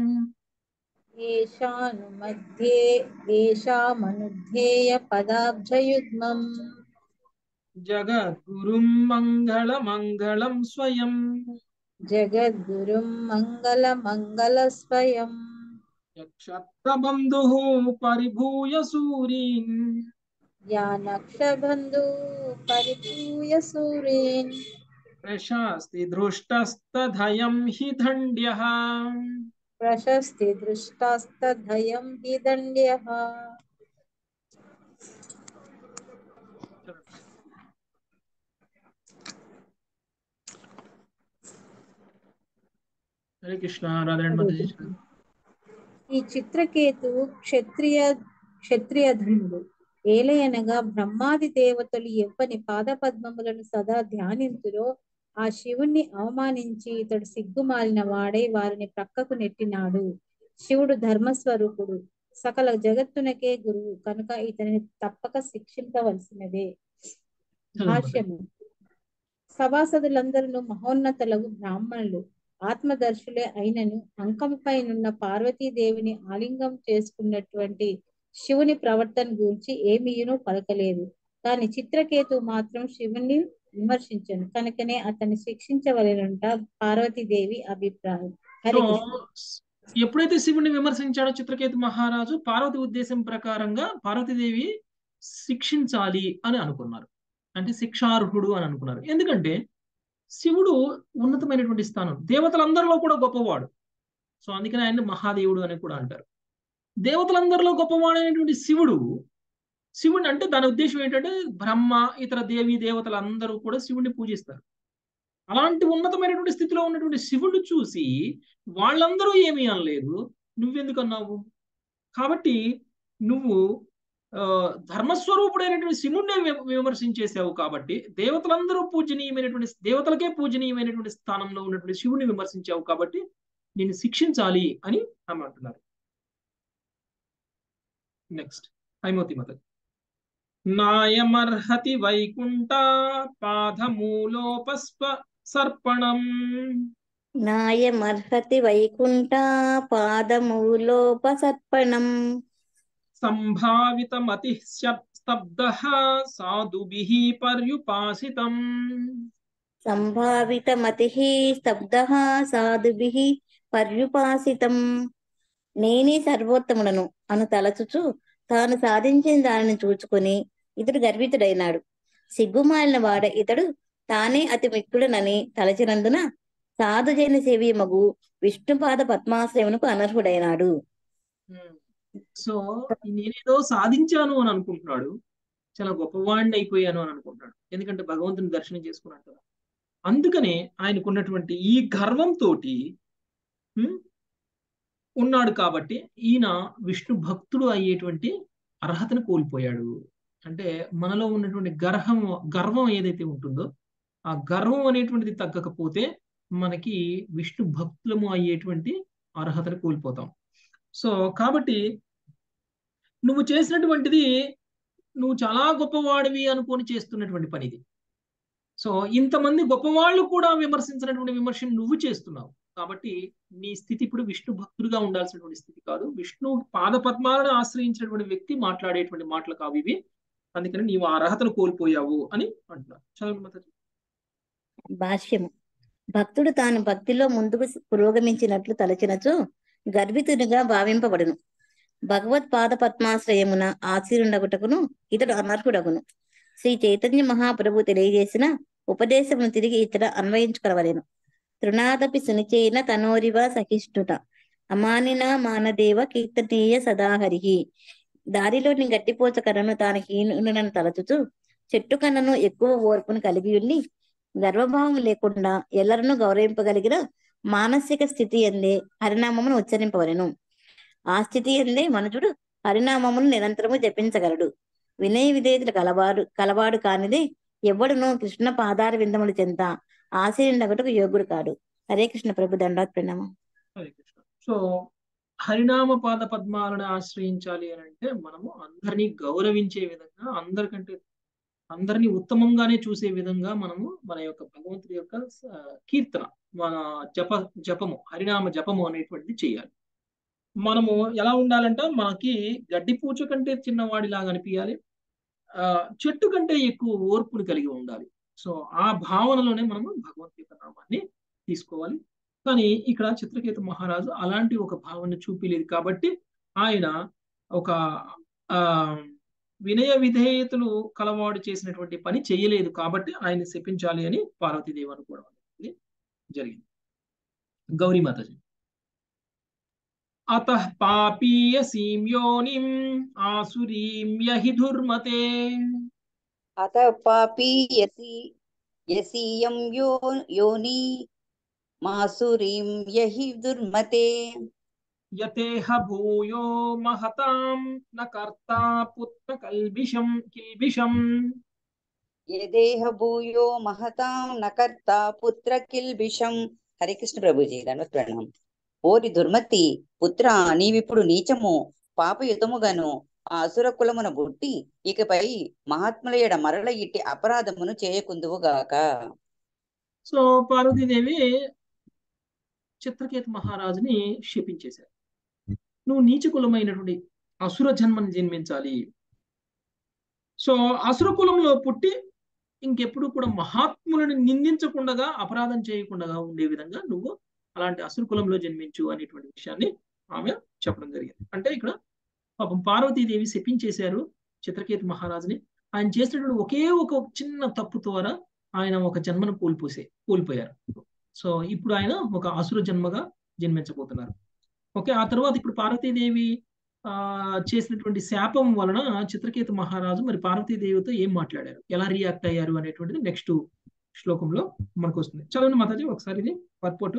येषानुमध्ये येषामनुध्येय पदाब्जयुग्मम् जगद्गुरुं मङ्गलमङ्गलं स्वयं जगद्गुरुं मङ्गलमङ्गलस्वयम् यक्षत्रबन्धुः परिभूय सूरीन् या नक्षबन्धु परिपूय सूरीन् प्रशास्ति दृष्टस्तधयं हि दण्ड्यः प्रशस्ति दृष्टास्तधयं हि दण्ड्यः హరే కృష్ణ రాధారాణి మాతాజీ చదవండి ఈ చిత్రకేతు క్షత్రియ క్షత్రియ ధనుడు ఏలయనగా బ్రహ్మాది దేవతలు ఎవ్వని పాదపద్మములను సదా ధ్యానింతురో ఆ శివుణ్ణి అవమానించి ఇతడు సిగ్గుమాలిన వాడై వారిని ప్రక్కకు నెట్టినాడు శివుడు ధర్మస్వరూపుడు సకల జగత్తునకే గురువు కనుక ఇతనిని తప్పక శిక్షించవలసినదే చదవండి మాతాజీ భాష్యము సభాసదులందరూ మహోన్నతులకు బ్రాహ్మణులు ఆత్మదర్శులే అయినను అంకంపైనున్న పార్వతీదేవిని ఆలింగం చేసుకున్నటువంటి శివుని ప్రవర్తన గురించి ఏమీయును పలకలేదు కానీ చిత్రకేతు మాత్రం శివుని విమర్శించను కనుకనే అతన్ని శిక్షించవలెనంట పార్వతీదేవి అభిప్రాయం హరి సో కృష్ణ ఎప్పుడైతే శివుణ్ణి విమర్శించాడో చిత్రకేతు మహారాజు పార్వతి ఉద్దేశం ప్రకారంగా పార్వతీదేవి శిక్షించాలి అని అనుకున్నారు అంటే శిక్షార్హుడు అని అనుకున్నారు ఎందుకంటే శివుడు ఉన్నతమైనటువంటి స్థానం దేవతలందరిలో కూడా గొప్పవాడు సో అందుకని ఆయన మహాదేవుడు అని కూడా అంటారు దేవతలందరిలో గొప్పవాడైనటువంటి శివుడు శివుని అంటే దాని ఉద్దేశం ఏంటంటే బ్రహ్మ ఇతర దేవి దేవతలందరూ కూడా శివుణ్ణి పూజిస్తారు అలాంటి ఉన్నతమైనటువంటి స్థితిలో ఉన్నటువంటి శివుడు చూసి వాళ్ళందరూ ఏమీ అనలేదు నువ్వెందుకు అన్నావు కాబట్టి నువ్వు ఆ, ధర్మస్వరూపుడైనటువంటి శివుణ్ణే వి- విమర్శించేసావు కాబట్టి దేవతలందరూ పూజనీయమైనటువంటి దేవతలకే పూజనీయమైనటువంటి స్థానంలో ఉన్నటువంటి శివుణ్ణి విమర్శించావు కాబట్టి నేను శిక్షించాలి అని ఆమె అంటున్నారు నెక్స్ట్ హైమోతి మత నాయమర్హతి వైకుంఠ పాదమూలోపస్వ సర్పణం నాయమర్హతి వైకుంఠ పాదమూలోపసర్పణం సంభావితమతి స్తబ్ద సాధుభిః పర్యుపాసితం సంభావితమతి స్తబ్ద సాధుభిః పర్యుపాసితం నేనే సర్వోత్తముడను అను తలచుచు తాను సాధించిన దానిని చూచుకొని ఇతడు గర్వితుడైనాడు సిగ్గుమాలిన వాడ ఇతడు తానే అతి మిత్రుడనని తలచినందున సాధుజైన సేవీమగు విష్ణుపాద పద్మాశ్రయమునకు అనర్హుడైనాడు సో నేనేదో సాధించాను అని అనుకుంటున్నాడు చాలా గొప్పవాడిని అయిపోయాను అని అనుకుంటున్నాడు ఎందుకంటే భగవంతుని దర్శనం చేసుకున్నాడు కదా అందుకనే ఆయనకున్నటువంటి ఈ గర్వంతో ఉన్నాడు కాబట్టి ఈయన విష్ణు భక్తుడు అయ్యేటువంటి అర్హతను కోల్పోయాడు అంటే మనలో ఉన్నటువంటి గర్వం గర్వం ఏదైతే ఉంటుందో ఆ గర్వం అనేటువంటిది తగ్గకపోతే మనకి విష్ణు భక్తులము అయ్యేటువంటి అర్హతను కోల్పోతాం సో కాబట్టి నువ్వు చేసినటువంటిది నువ్వు చాలా గొప్పవాడివి అనుకొని చేస్తున్నటువంటి పని ఇది సో ఇంతమంది గొప్పవాళ్ళు కూడా విమర్శించినటువంటి విమర్శను నువ్వు చేస్తున్నావు కాబట్టి నీ స్థితి ఇప్పుడు విష్ణు భక్తుడిగా ఉండాల్సినటువంటి స్థితి కాదు విష్ణు పాద పద్మాలను ఆశ్రయించినటువంటి వ్యక్తి మాట్లాడేటువంటి మాటలు కావు ఇవి అందుకని నీవు ఆ అర్హతను కోల్పోయావు అని అంటున్నారు చదవండి మాతాజీ భాష్యము భక్తుడు తాను భక్తిలో ముందుకు పురోగమించినట్లు తలచినచో గర్వితునిగా భావింపబడును భగవత్ పాద పద్మాశ్రయమున ఆశీరుండగుటకును ఇతడు అనర్హుడగును శ్రీ చైతన్య మహాప్రభు తెలియజేసిన ఉపదేశమును తిరిగి ఇతడ అన్వయించుకొనవలెను తృణాదపి సునిచేన తనోరివ సహిష్ణుత అమానిన మానదేవ కీర్తనీయ సదాహరిహి దారిలోని గట్టిపోచ కన్నను తాను హీనునని తలచుచు చెట్టు కన్నను ఎక్కువ ఓర్పును కలిగి ఉండి గర్వభావం లేకుండా ఎల్లరను గౌరవింపగలిగిన మానసిక స్థితి ఎందే హరినామమును ఉచ్చరింపవలెను ఆ స్థితి ఎందే మనుజుడు హరినామమును నిరంతరము జపించగలడు వినయ విధేయతలు కలవాడు కలవాడు కానిదే ఎవడును కృష్ణ పాదార విందములు చెంత ఆశీర్యుడగటకు యోగుడు కాడు హరే కృష్ణ ప్రభు దండాత్ ప్రణామం హరే కృష్ణ సో హరినామ పాద పద్మాలను ఆశ్రయించాలి అని అంటే మనము అందరినీ గౌరవించే విధంగా అందరికంటే అందరినీ ఉత్తమంగానే చూసే విధంగా మనము మన యొక్క భగవంతుడి యొక్క ఆ, కీర్తన మన జప జపము హరినామ జపము అనేటువంటిది చేయాలి మనము ఎలా ఉండాలంటే మనకి గడ్డి పూచ కంటే చిన్నవాడిలాగా అనిపించాలి ఆ చెట్టు కంటే ఎక్కువ ఓర్పుని కలిగి ఉండాలి సో ఆ భావనలోనే మనము భగవంతుడి యొక్క నామాన్ని తీసుకోవాలి కానీ ఇక్కడ చిత్రకేతు మహారాజు అలాంటి ఒక భావన చూపిలేదు కాబట్టి ఆయన ఒక ఆ వినయ విధేయతలు కలవాడు చేసినటువంటి పని చేయలేదు కాబట్టి ఆయన శపించాలి అని పార్వతీదేవి అనుకోవడం అనేది జరిగింది గౌరీ మాతాజీ అత పాపీయసీం యోనిం ఆసురీం యహి దుర్మతే అత పాపీ యసి యసీయం యో యోని మాసురీం యహి దుర్మతే యతేహ భూయో మహతాం న కర్తా పుత్ర కల్బిషం కిల్బిషం యదేహ భూయో మహతాం నకర్త పుత్ర కిల్బిషం హరికృష్ణ ప్రభుజీ దండవత్ ప్రణామం ఓరి దుర్మతి పుత్ర నీవిప్పుడు నీచము పాపయుతముగాను ఆ అసుర కులమున బుట్టి ఇకపై మహాత్ముల ఎడ మరల ఇట్టి అపరాధమును చేయకుందువుగాక సో పార్వతీదేవి చిత్రకేతు మహారాజుని శపించేశారు నువ్వు నీచ కులమైనటువంటి అసుర జన్మని జన్మించాలి సో అసుర కులంలో పుట్టి ఇంకెప్పుడు కూడా మహాత్ములను నిందించకుండా అపరాధం చేయకుండా ఉండే విధంగా నువ్వు అలాంటి అసుర కులంలో జన్మించు అనేటువంటి విషయాన్ని ఆమె చెప్పడం జరిగింది అంటే ఇక్కడ పాపం పార్వతీదేవి శపించేశారు చిత్రకేతు మహారాజుని ఆయన చేసినటువంటి ఒకే ఒక చిన్న తప్పు ద్వారా ఆయన ఒక జన్మను కోల్పోసే కోల్పోయారు సో ఇప్పుడు ఆయన ఒక అసుర జన్మగా జన్మించబోతున్నారు ఓకే ఆ తర్వాత ఇప్పుడు పార్వతీదేవి ఆ చేసినటువంటి శాపం వలన చిత్రకేతు మహారాజు మరి పార్వతీదేవితో ఏం మాట్లాడారు ఎలా రియాక్ట్ అయ్యారు అనేటువంటిది నెక్స్ట్ శ్లోకంలో మనకు వస్తుంది చదవండి మాతాజీ ఒకసారి ఇది పర్పోటు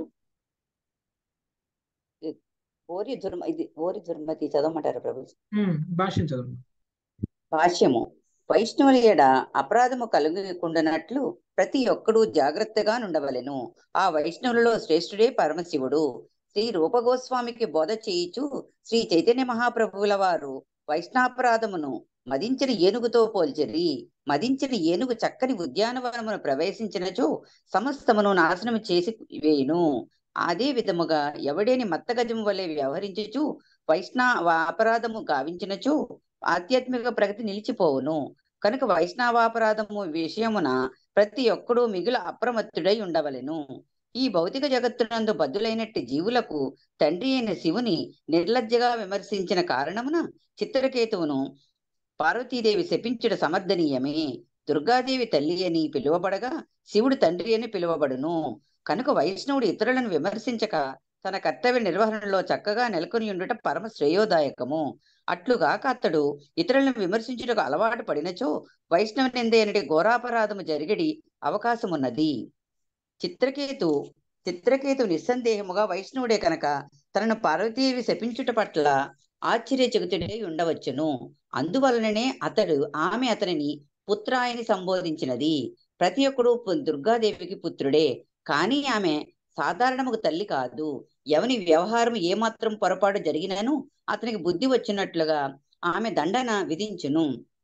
ఓరి దుర్మ ఇది ఓరి దుర్మతి చదవమంటారా ప్రభు భాష్యం చదవండి భాష్యము వైష్ణవుల ఎడ అపరాధము కలుగకుండానట్లు ప్రతి ఒక్కడూ జాగ్రత్తగా నుండవలెను ఆ వైష్ణవులలో శ్రేష్ఠుడే పరమశివుడు శ్రీ రూపగోస్వామికి బోధ చేయిచు శ్రీ చైతన్య మహాప్రభువుల వారు వైష్ణాపరాధమును మదించిన ఏనుగుతో పోల్చిరి మదించిన ఏనుగు చక్కని ఉద్యానవనమును ప్రవేశించినచో సమస్తమును నాశనము చేసి వేయును అదే విధముగా ఎవడేని మత్తగజము వలె వ్యవహరించుచు వైష్ణవ అపరాధము గావించినచో ఆధ్యాత్మిక ప్రగతి నిలిచిపోవును కనుక వైష్ణవాపరాధము విషయమున ప్రతి ఒక్కడూ మిగులు అప్రమత్తుడై ఉండవలెను ఈ భౌతిక జగత్తునందు బద్దులైనట్టి జీవులకు తండ్రి అయిన శివుని నిర్లజ్జగా విమర్శించిన కారణమున చిత్రకేతువును పార్వతీదేవి శపించుట సమర్థనీయమే దుర్గాదేవి తల్లి అని పిలువబడగా శివుడు తండ్రి అని పిలువబడును కనుక వైష్ణవుడు ఇతరులను విమర్శించక తన కర్తవ్య నిర్వహణలో చక్కగా నెలకొని ఉండుట పరమ శ్రేయోదాయకము అట్లుగాక అతడు ఇతరులను విమర్శించుటకు అలవాటు పడినచో వైష్ణవ నిందేనటి ఘోరాపరాధము జరిగడి అవకాశమున్నది చిత్రకేతు చిత్రకేతు నిస్సందేహముగా వైష్ణవుడే కనుక తనను పార్వతీదేవి శపించుట పట్ల ఆశ్చర్యచకితుడై ఉండవచ్చును అందువలననే అతడు ఆమె అతనిని పుత్రాయని సంబోధించినది ప్రతి ఒక్కడు దుర్గాదేవికి పుత్రుడే కానీ ఆమె సాధారణముకు తల్లి కాదు ఎవని వ్యవహారం ఏమాత్రం పొరపాటు జరిగినను అతనికి బుద్ధి వచ్చినట్లుగా ఆమె దండన విధించును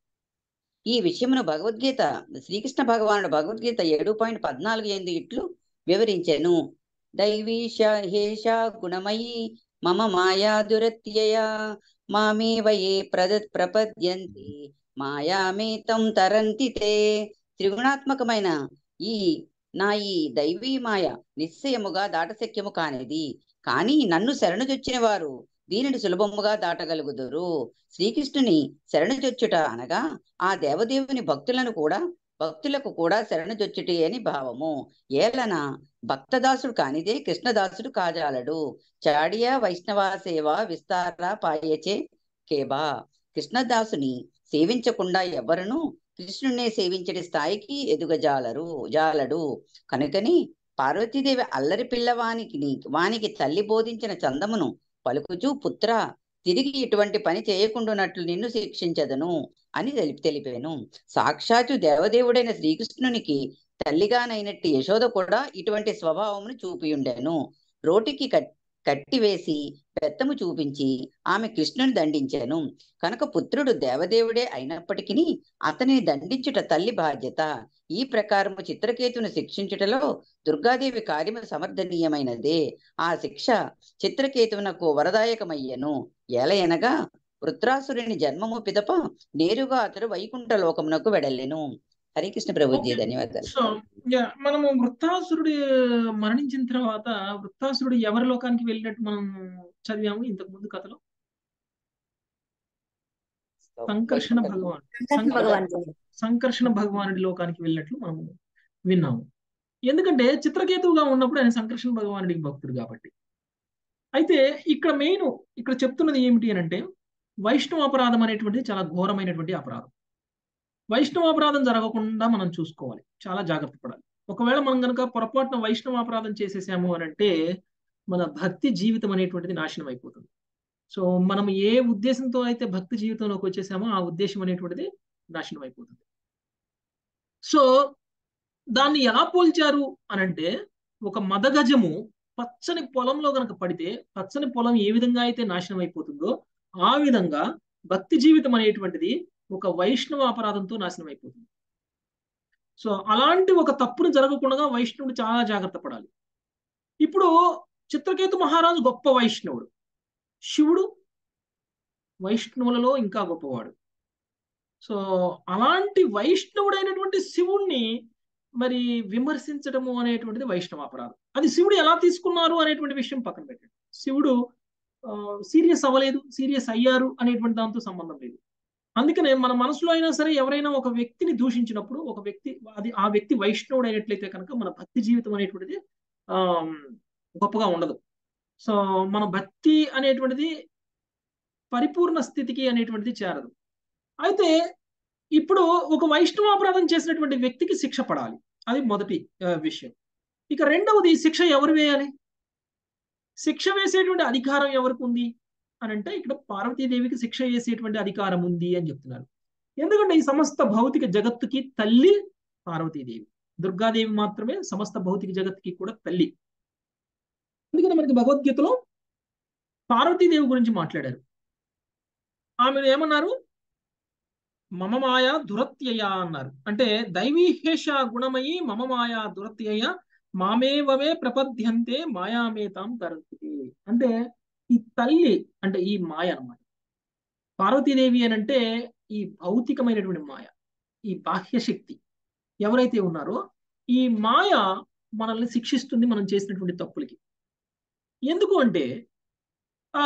ఈ విషయమును భగవద్గీత శ్రీకృష్ణ భగవానుడు భగవద్గీత ఏడు పాయింట్ పద్నాలుగు ఎందు ఇట్లు వివరించెను దైవీష హేష గుణమయీ మమ మాయా దురత్యయ మామేవయే ప్రద ప్రపద్యంతి మాయామేతం తరంతి తే త్రిగుణాత్మకమైన ఈ నా ఈ దైవీ మాయ నిశ్చయముగా దాటశక్యము కానిది కానీ నన్ను శరణుజొచ్చిన వారు దీనిని సులభముగా దాటగలుగుదురు శ్రీకృష్ణుని శరణుజొచ్చుట అనగా ఆ దేవదేవుని భక్తులను కూడా భక్తులకు కూడా శరణుజొచ్చుటే అని భావము ఏలన భక్తదాసుడు కానిదే కృష్ణదాసుడు కాజాలడు చాడియ వైష్ణవ సేవ విస్తార పాయచే కేబా కృష్ణదాసుని సేవించకుండా ఎవరును కృష్ణుణ్ణి సేవించడి స్థాయికి ఎదుగజాలరు జాలడు కనుకని పార్వతీదేవి అల్లరి పిల్లవానికి వానికి తల్లి బోధించిన చందమును పలుకుచూ పుత్ర తిరిగి ఇటువంటి పని చేయకుండానట్లు నిన్ను శిక్షించదను అని తెలిపి తెలిపాను సాక్షాత్తు దేవదేవుడైన శ్రీకృష్ణునికి తల్లిగానైనట్టు యశోద కూడా ఇటువంటి స్వభావమును చూపియుండెను రోటికి కట్టివేసి బెత్తము చూపించి ఆమె కృష్ణుని దండించెను కనుక పుత్రుడు దేవదేవుడే అయినప్పటికీ అతనిని దండించుట తల్లి బాధ్యత ఈ ప్రకారము చిత్రకేతును శిక్షించుటలో దుర్గాదేవి కార్యము సమర్థనీయమైనదే ఆ శిక్ష చిత్రకేతువునకు వరదాయకమయ్యను ఎలయనగా వృత్రాసురుని జన్మము పిదప నేరుగా అతడు వైకుంఠ లోకమునకు వెడలెను హరికృష్ణ ప్రభుజీ ఓకే ధన్యవాదాలు సో యా మనము వృత్తాసురుడు మరణించిన తర్వాత వృత్తాసురుడు ఎవరి లోకానికి వెళ్ళినట్టు మనం చదివాము ఇంతకు ముందు కథలో సంకర్షణ వైకుంఠ భగవాన్ సంకర్షణ సంకర్షణ భగవాన్ సంకర్షణ భగవానుడి లోకానికి వెళ్ళినట్లు మనము విన్నాము ఎందుకంటే చిత్రకేతువుగా ఉన్నప్పుడు ఆయన సంకర్షణ భగవానుడికి భక్తుడు కాబట్టి అయితే ఇక్కడ మెయిన్ ఇక్కడ చెప్తున్నది ఏమిటి అని అంటే వైష్ణవ అపరాధం అనేటువంటిది చాలా ఘోరమైనటువంటి అపరాధం వైష్ణవ అపరాధం జరగకుండా మనం చూసుకోవాలి చాలా జాగ్రత్త పడాలి ఒకవేళ మనం కనుక పొరపాటున వైష్ణవ అపరాధం చేసేసాము అని అంటే మన భక్తి జీవితం అనేటువంటిది నాశనం అయిపోతుంది సో మనం ఏ ఉద్దేశంతో అయితే భక్తి జీవితంలోకి వచ్చేసామో ఆ ఉద్దేశం అనేటువంటిది నాశనం అయిపోతుంది సో దాన్ని ఎలా పోల్చారు అనంటే ఒక మదగజము పచ్చని పొలంలో గనక పడితే పచ్చని పొలం ఏ విధంగా అయితే నాశనం అయిపోతుందో ఆ విధంగా భక్తి జీవితం అనేటువంటిది ఒక వైష్ణవ అపరాధంతో నాశనం అయిపోతుంది సో అలాంటి ఒక తప్పును జరగకుండా వైష్ణవుడు చాలా జాగ్రత్త పడాలి ఇప్పుడు చిత్రకేతు మహారాజు గొప్ప వైష్ణవుడు శివుడు వైష్ణవులలో ఇంకా గొప్పవాడు సో అలాంటి వైష్ణవుడైనటువంటి శివుణ్ణి మరి విమర్శించడము అనేటువంటిది వైష్ణవ అపరాధం అది శివుడు ఎలా తీసుకున్నారు అనేటువంటి విషయం పక్కన పెట్టండి శివుడు సీరియస్ అవ్వలేదు సీరియస్ అయ్యారు అనేటువంటి దాంతో సంబంధం లేదు అందుకనే మన మనసులో అయినా సరే ఎవరైనా ఒక వ్యక్తిని దూషించినప్పుడు ఒక వ్యక్తి అది ఆ వ్యక్తి వైష్ణవుడు అయినట్లయితే కనుక మన భక్తి జీవితం అనేటువంటిది ఆ గొప్పగా ఉండదు సో మన భక్తి అనేటువంటిది పరిపూర్ణ స్థితికి అనేటువంటిది చేరదు అయితే ఇప్పుడు ఒక వైష్ణవ అపరాధం చేసినటువంటి వ్యక్తికి శిక్ష పడాలి అది మొదటి విషయం ఇక రెండవది శిక్ష ఎవరు వేయాలి శిక్ష వేసేటువంటి అధికారం ఎవరికి ఉంది అని అంటే ఇక్కడ పార్వతీదేవికి శిక్ష వేసేటువంటి అధికారం ఉంది అని చెప్తున్నారు ఎందుకంటే ఈ సమస్త భౌతిక జగత్తుకి తల్లి పార్వతీదేవి దుర్గాదేవి మాత్రమే సమస్త భౌతిక జగత్తుకి కూడా తల్లి అందుకని మనకి భగవద్గీతలో పార్వతీదేవి గురించి మాట్లాడారు ఆమెను ఏమన్నారు మమ మాయ దురత్యయ అన్నారు అంటే దైవీహేష గుణమయి మమ మాయ దురత్యయ మామేవమే ప్రపద్యంతే మాయామేతాం తరంతి అంటే ఈ తల్లి అంటే ఈ మాయ అనమాట పార్వతీదేవి అని అంటే ఈ భౌతికమైనటువంటి మాయ ఈ బాహ్య శక్తి ఎవరైతే ఉన్నారో ఈ మాయ మనల్ని శిక్షిస్తుంది మనం చేసినటువంటి తప్పులకి ఎందుకు అంటే ఆ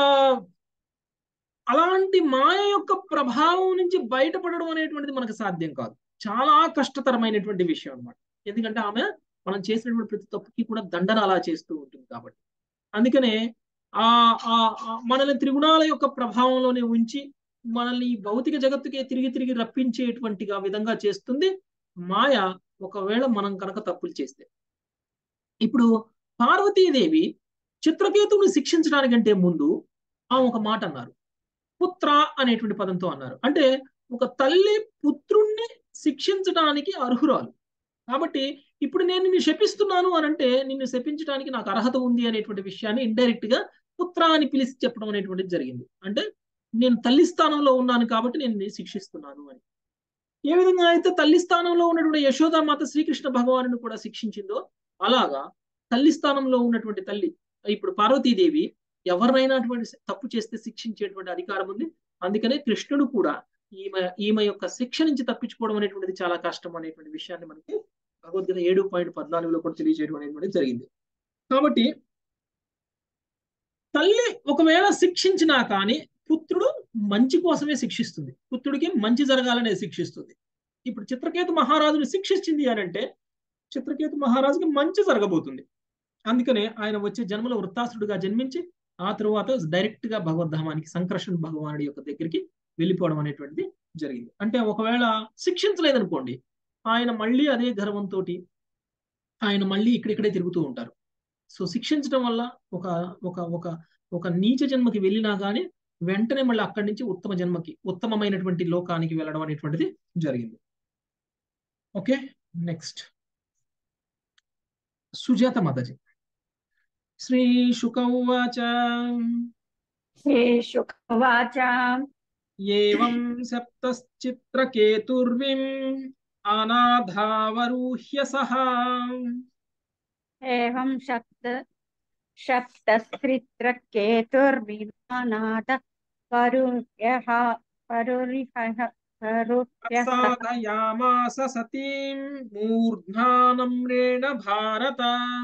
అలాంటి మాయ యొక్క ప్రభావం నుంచి బయటపడడం అనేటువంటిది మనకు సాధ్యం కాదు చాలా కష్టతరమైనటువంటి విషయం అనమాట ఎందుకంటే ఆమె మనం చేసినటువంటి ప్రతి తప్పుకి కూడా దండన అలా చేస్తూ ఉంటుంది కాబట్టి అందుకనే ఆ మనల్ని త్రిగుణాల యొక్క ప్రభావంలోనే ఉంచి మనల్ని భౌతిక జగత్తుకే తిరిగి తిరిగి రప్పించేటువంటిగా విధంగా చేస్తుంది మాయ ఒకవేళ మనం కనుక తప్పులు చేస్తే ఇప్పుడు పార్వతీదేవి చిత్రకేతువుని శిక్షించడానికంటే ముందు ఆ ఒక మాట అన్నారు పుత్ర అనేటువంటి పదంతో అన్నారు అంటే ఒక తల్లి పుత్రుణ్ణి శిక్షించడానికి అర్హురాలు కాబట్టి ఇప్పుడు నేను నిన్ను శపిస్తున్నాను అని అంటే నిన్ను శపించడానికి నాకు అర్హత ఉంది అనేటువంటి విషయాన్ని ఇండైరెక్ట్ గా పుత్ర అని పిలిచి చెప్పడం అనేటువంటిది జరిగింది అంటే నేను తల్లి స్థానంలో ఉన్నాను కాబట్టి నేను శిక్షిస్తున్నాను అని ఏ విధంగా అయితే తల్లి స్థానంలో ఉన్నటువంటి యశోదామాత శ్రీకృష్ణ భగవాను కూడా శిక్షించిందో అలాగా తల్లి స్థానంలో ఉన్నటువంటి తల్లి ఇప్పుడు పార్వతీదేవి ఎవరినైనా అటువంటి తప్పు చేస్తే శిక్షించేటువంటి అధికారం ఉంది అందుకనే కృష్ణుడు కూడా ఈమె ఈమె యొక్క శిక్ష నుంచి తప్పించుకోవడం అనేటువంటిది చాలా కష్టం అనేటువంటి విషయాన్ని మనకి భగవద్గీత ఏడు పాయింట్ పద్నాలుగులో కూడా తెలియజేయడం అనేటువంటిది జరిగింది కాబట్టి తల్లి ఒకవేళ శిక్షించినా కానీ పుత్రుడు మంచి కోసమే శిక్షిస్తుంది పుత్రుడికి మంచి జరగాలనే శిక్షిస్తుంది ఇప్పుడు చిత్రకేతు మహారాజుని శిక్షించింది అని అంటే చిత్రకేతు మహారాజుకి మంచి జరగబోతుంది అందుకనే ఆయన వచ్చే జన్మలో వృత్తాసుడుగా జన్మించి ఆ తరువాత డైరెక్ట్ గా భగవద్ధామానికి సంకర్షణ భగవానుడి యొక్క దగ్గరికి వెళ్ళిపోవడం అనేటువంటిది జరిగింది అంటే ఒకవేళ శిక్షించలేదనుకోండి ఆయన మళ్ళీ అదే గర్వంతో ఆయన మళ్ళీ ఇక్కడిక్కడే తిరుగుతూ ఉంటారు సో శిక్షించడం వల్ల ఒక ఒక ఒక ఒక నీచ జన్మకి వెళ్ళినా కానీ వెంటనే మళ్ళీ అక్కడి నుంచి ఉత్తమ జన్మకి ఉత్తమమైనటువంటి లోకానికి వెళ్ళడం అనేటువంటిది జరిగింది ఓకే నెక్స్ట్ సుజాత మాతాజీ శ్రీశుక ఉవాచ श्रीशुकवाच ఏవం సప్తశ్చిత్రకేతుర్విం అనాథావరూహ్య సహా एवं सप्त सप्तस्त्रित्रकेतुर्विमानात् परुह्यः परुरिहः परुह्यः ప్రసాదయామాస సతీం మూర్ధ్నానమ్రేణ భారత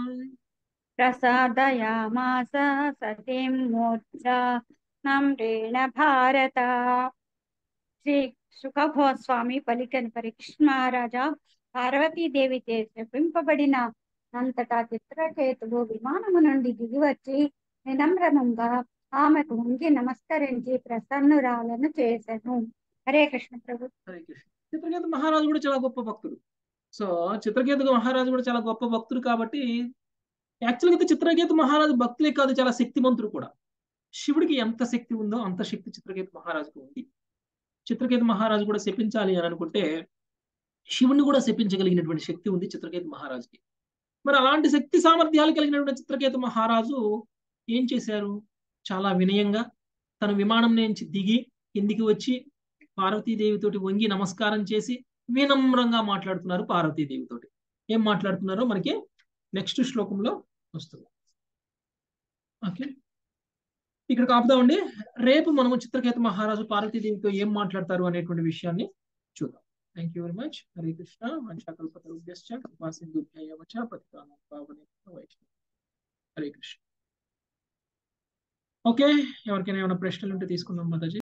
प्रसादयामास सतीं मूर्धा నమ్రేణ భారత శ్రీ సుఖగోస్వామి పలికని పరీక్ష మహారాజా పార్వతీదేవి చే శపింపబడిన అంతటా చిత్రకేతువు విమానము నుండి దిగివచ్చి వినమ్రమంగా ఆమెకు వంగి నమస్కరించి ప్రసన్నురాలను చేసెను హరే కృష్ణ ప్రభు హరే కృష్ణ చిత్రకేతు మహారాజు కూడా చాలా గొప్ప భక్తుడు సో చిత్రకేతు మహారాజు కూడా చాలా గొప్ప భక్తుడు కాబట్టి యాక్చువల్గా అయితే చిత్రకేతు మహారాజు భక్తులే కాదు చాలా శక్తిమంతుడు కూడా శివుడికి ఎంత శక్తి ఉందో అంత శక్తి చిత్రకేతు మహారాజుకు ఉంది చిత్రకేతు మహారాజు కూడా శపించాలి అని అనుకుంటే శివుణ్ణి కూడా శపించగలిగినటువంటి శక్తి ఉంది చిత్రకేతు మహారాజుకి మరి అలాంటి శక్తి సామర్థ్యాలు కలిగినటువంటి చిత్రకేతు మహారాజు ఏం చేశారు చాలా వినయంగా తన విమానం నుంచి దిగి కిందికి వచ్చి పార్వతీదేవితోటి వంగి నమస్కారం చేసి వినమ్రంగా మాట్లాడుతున్నారు పార్వతీదేవితోటి ఏం మాట్లాడుతున్నారో మనకి నెక్స్ట్ శ్లోకంలో వస్తుంది ఓకే ఇక్కడ కాపుదామండి రేపు మనము చిత్రకేతు మహారాజు పార్వతీదేవితో ఏం మాట్లాడతారు అనేటువంటి విషయాన్ని చూద్దాం thank you very much Hare Krishna వంశాకల్పతరుభ్యశ్చ కృపా సింధుభ్యయవచ పతితానం పావనే వైష్ణవ హరే కృష్ణ ఓకే ఎవరికైనా ఏమైనా ప్రశ్నలు ఉంటే తీసుకుందాం మాతాజీ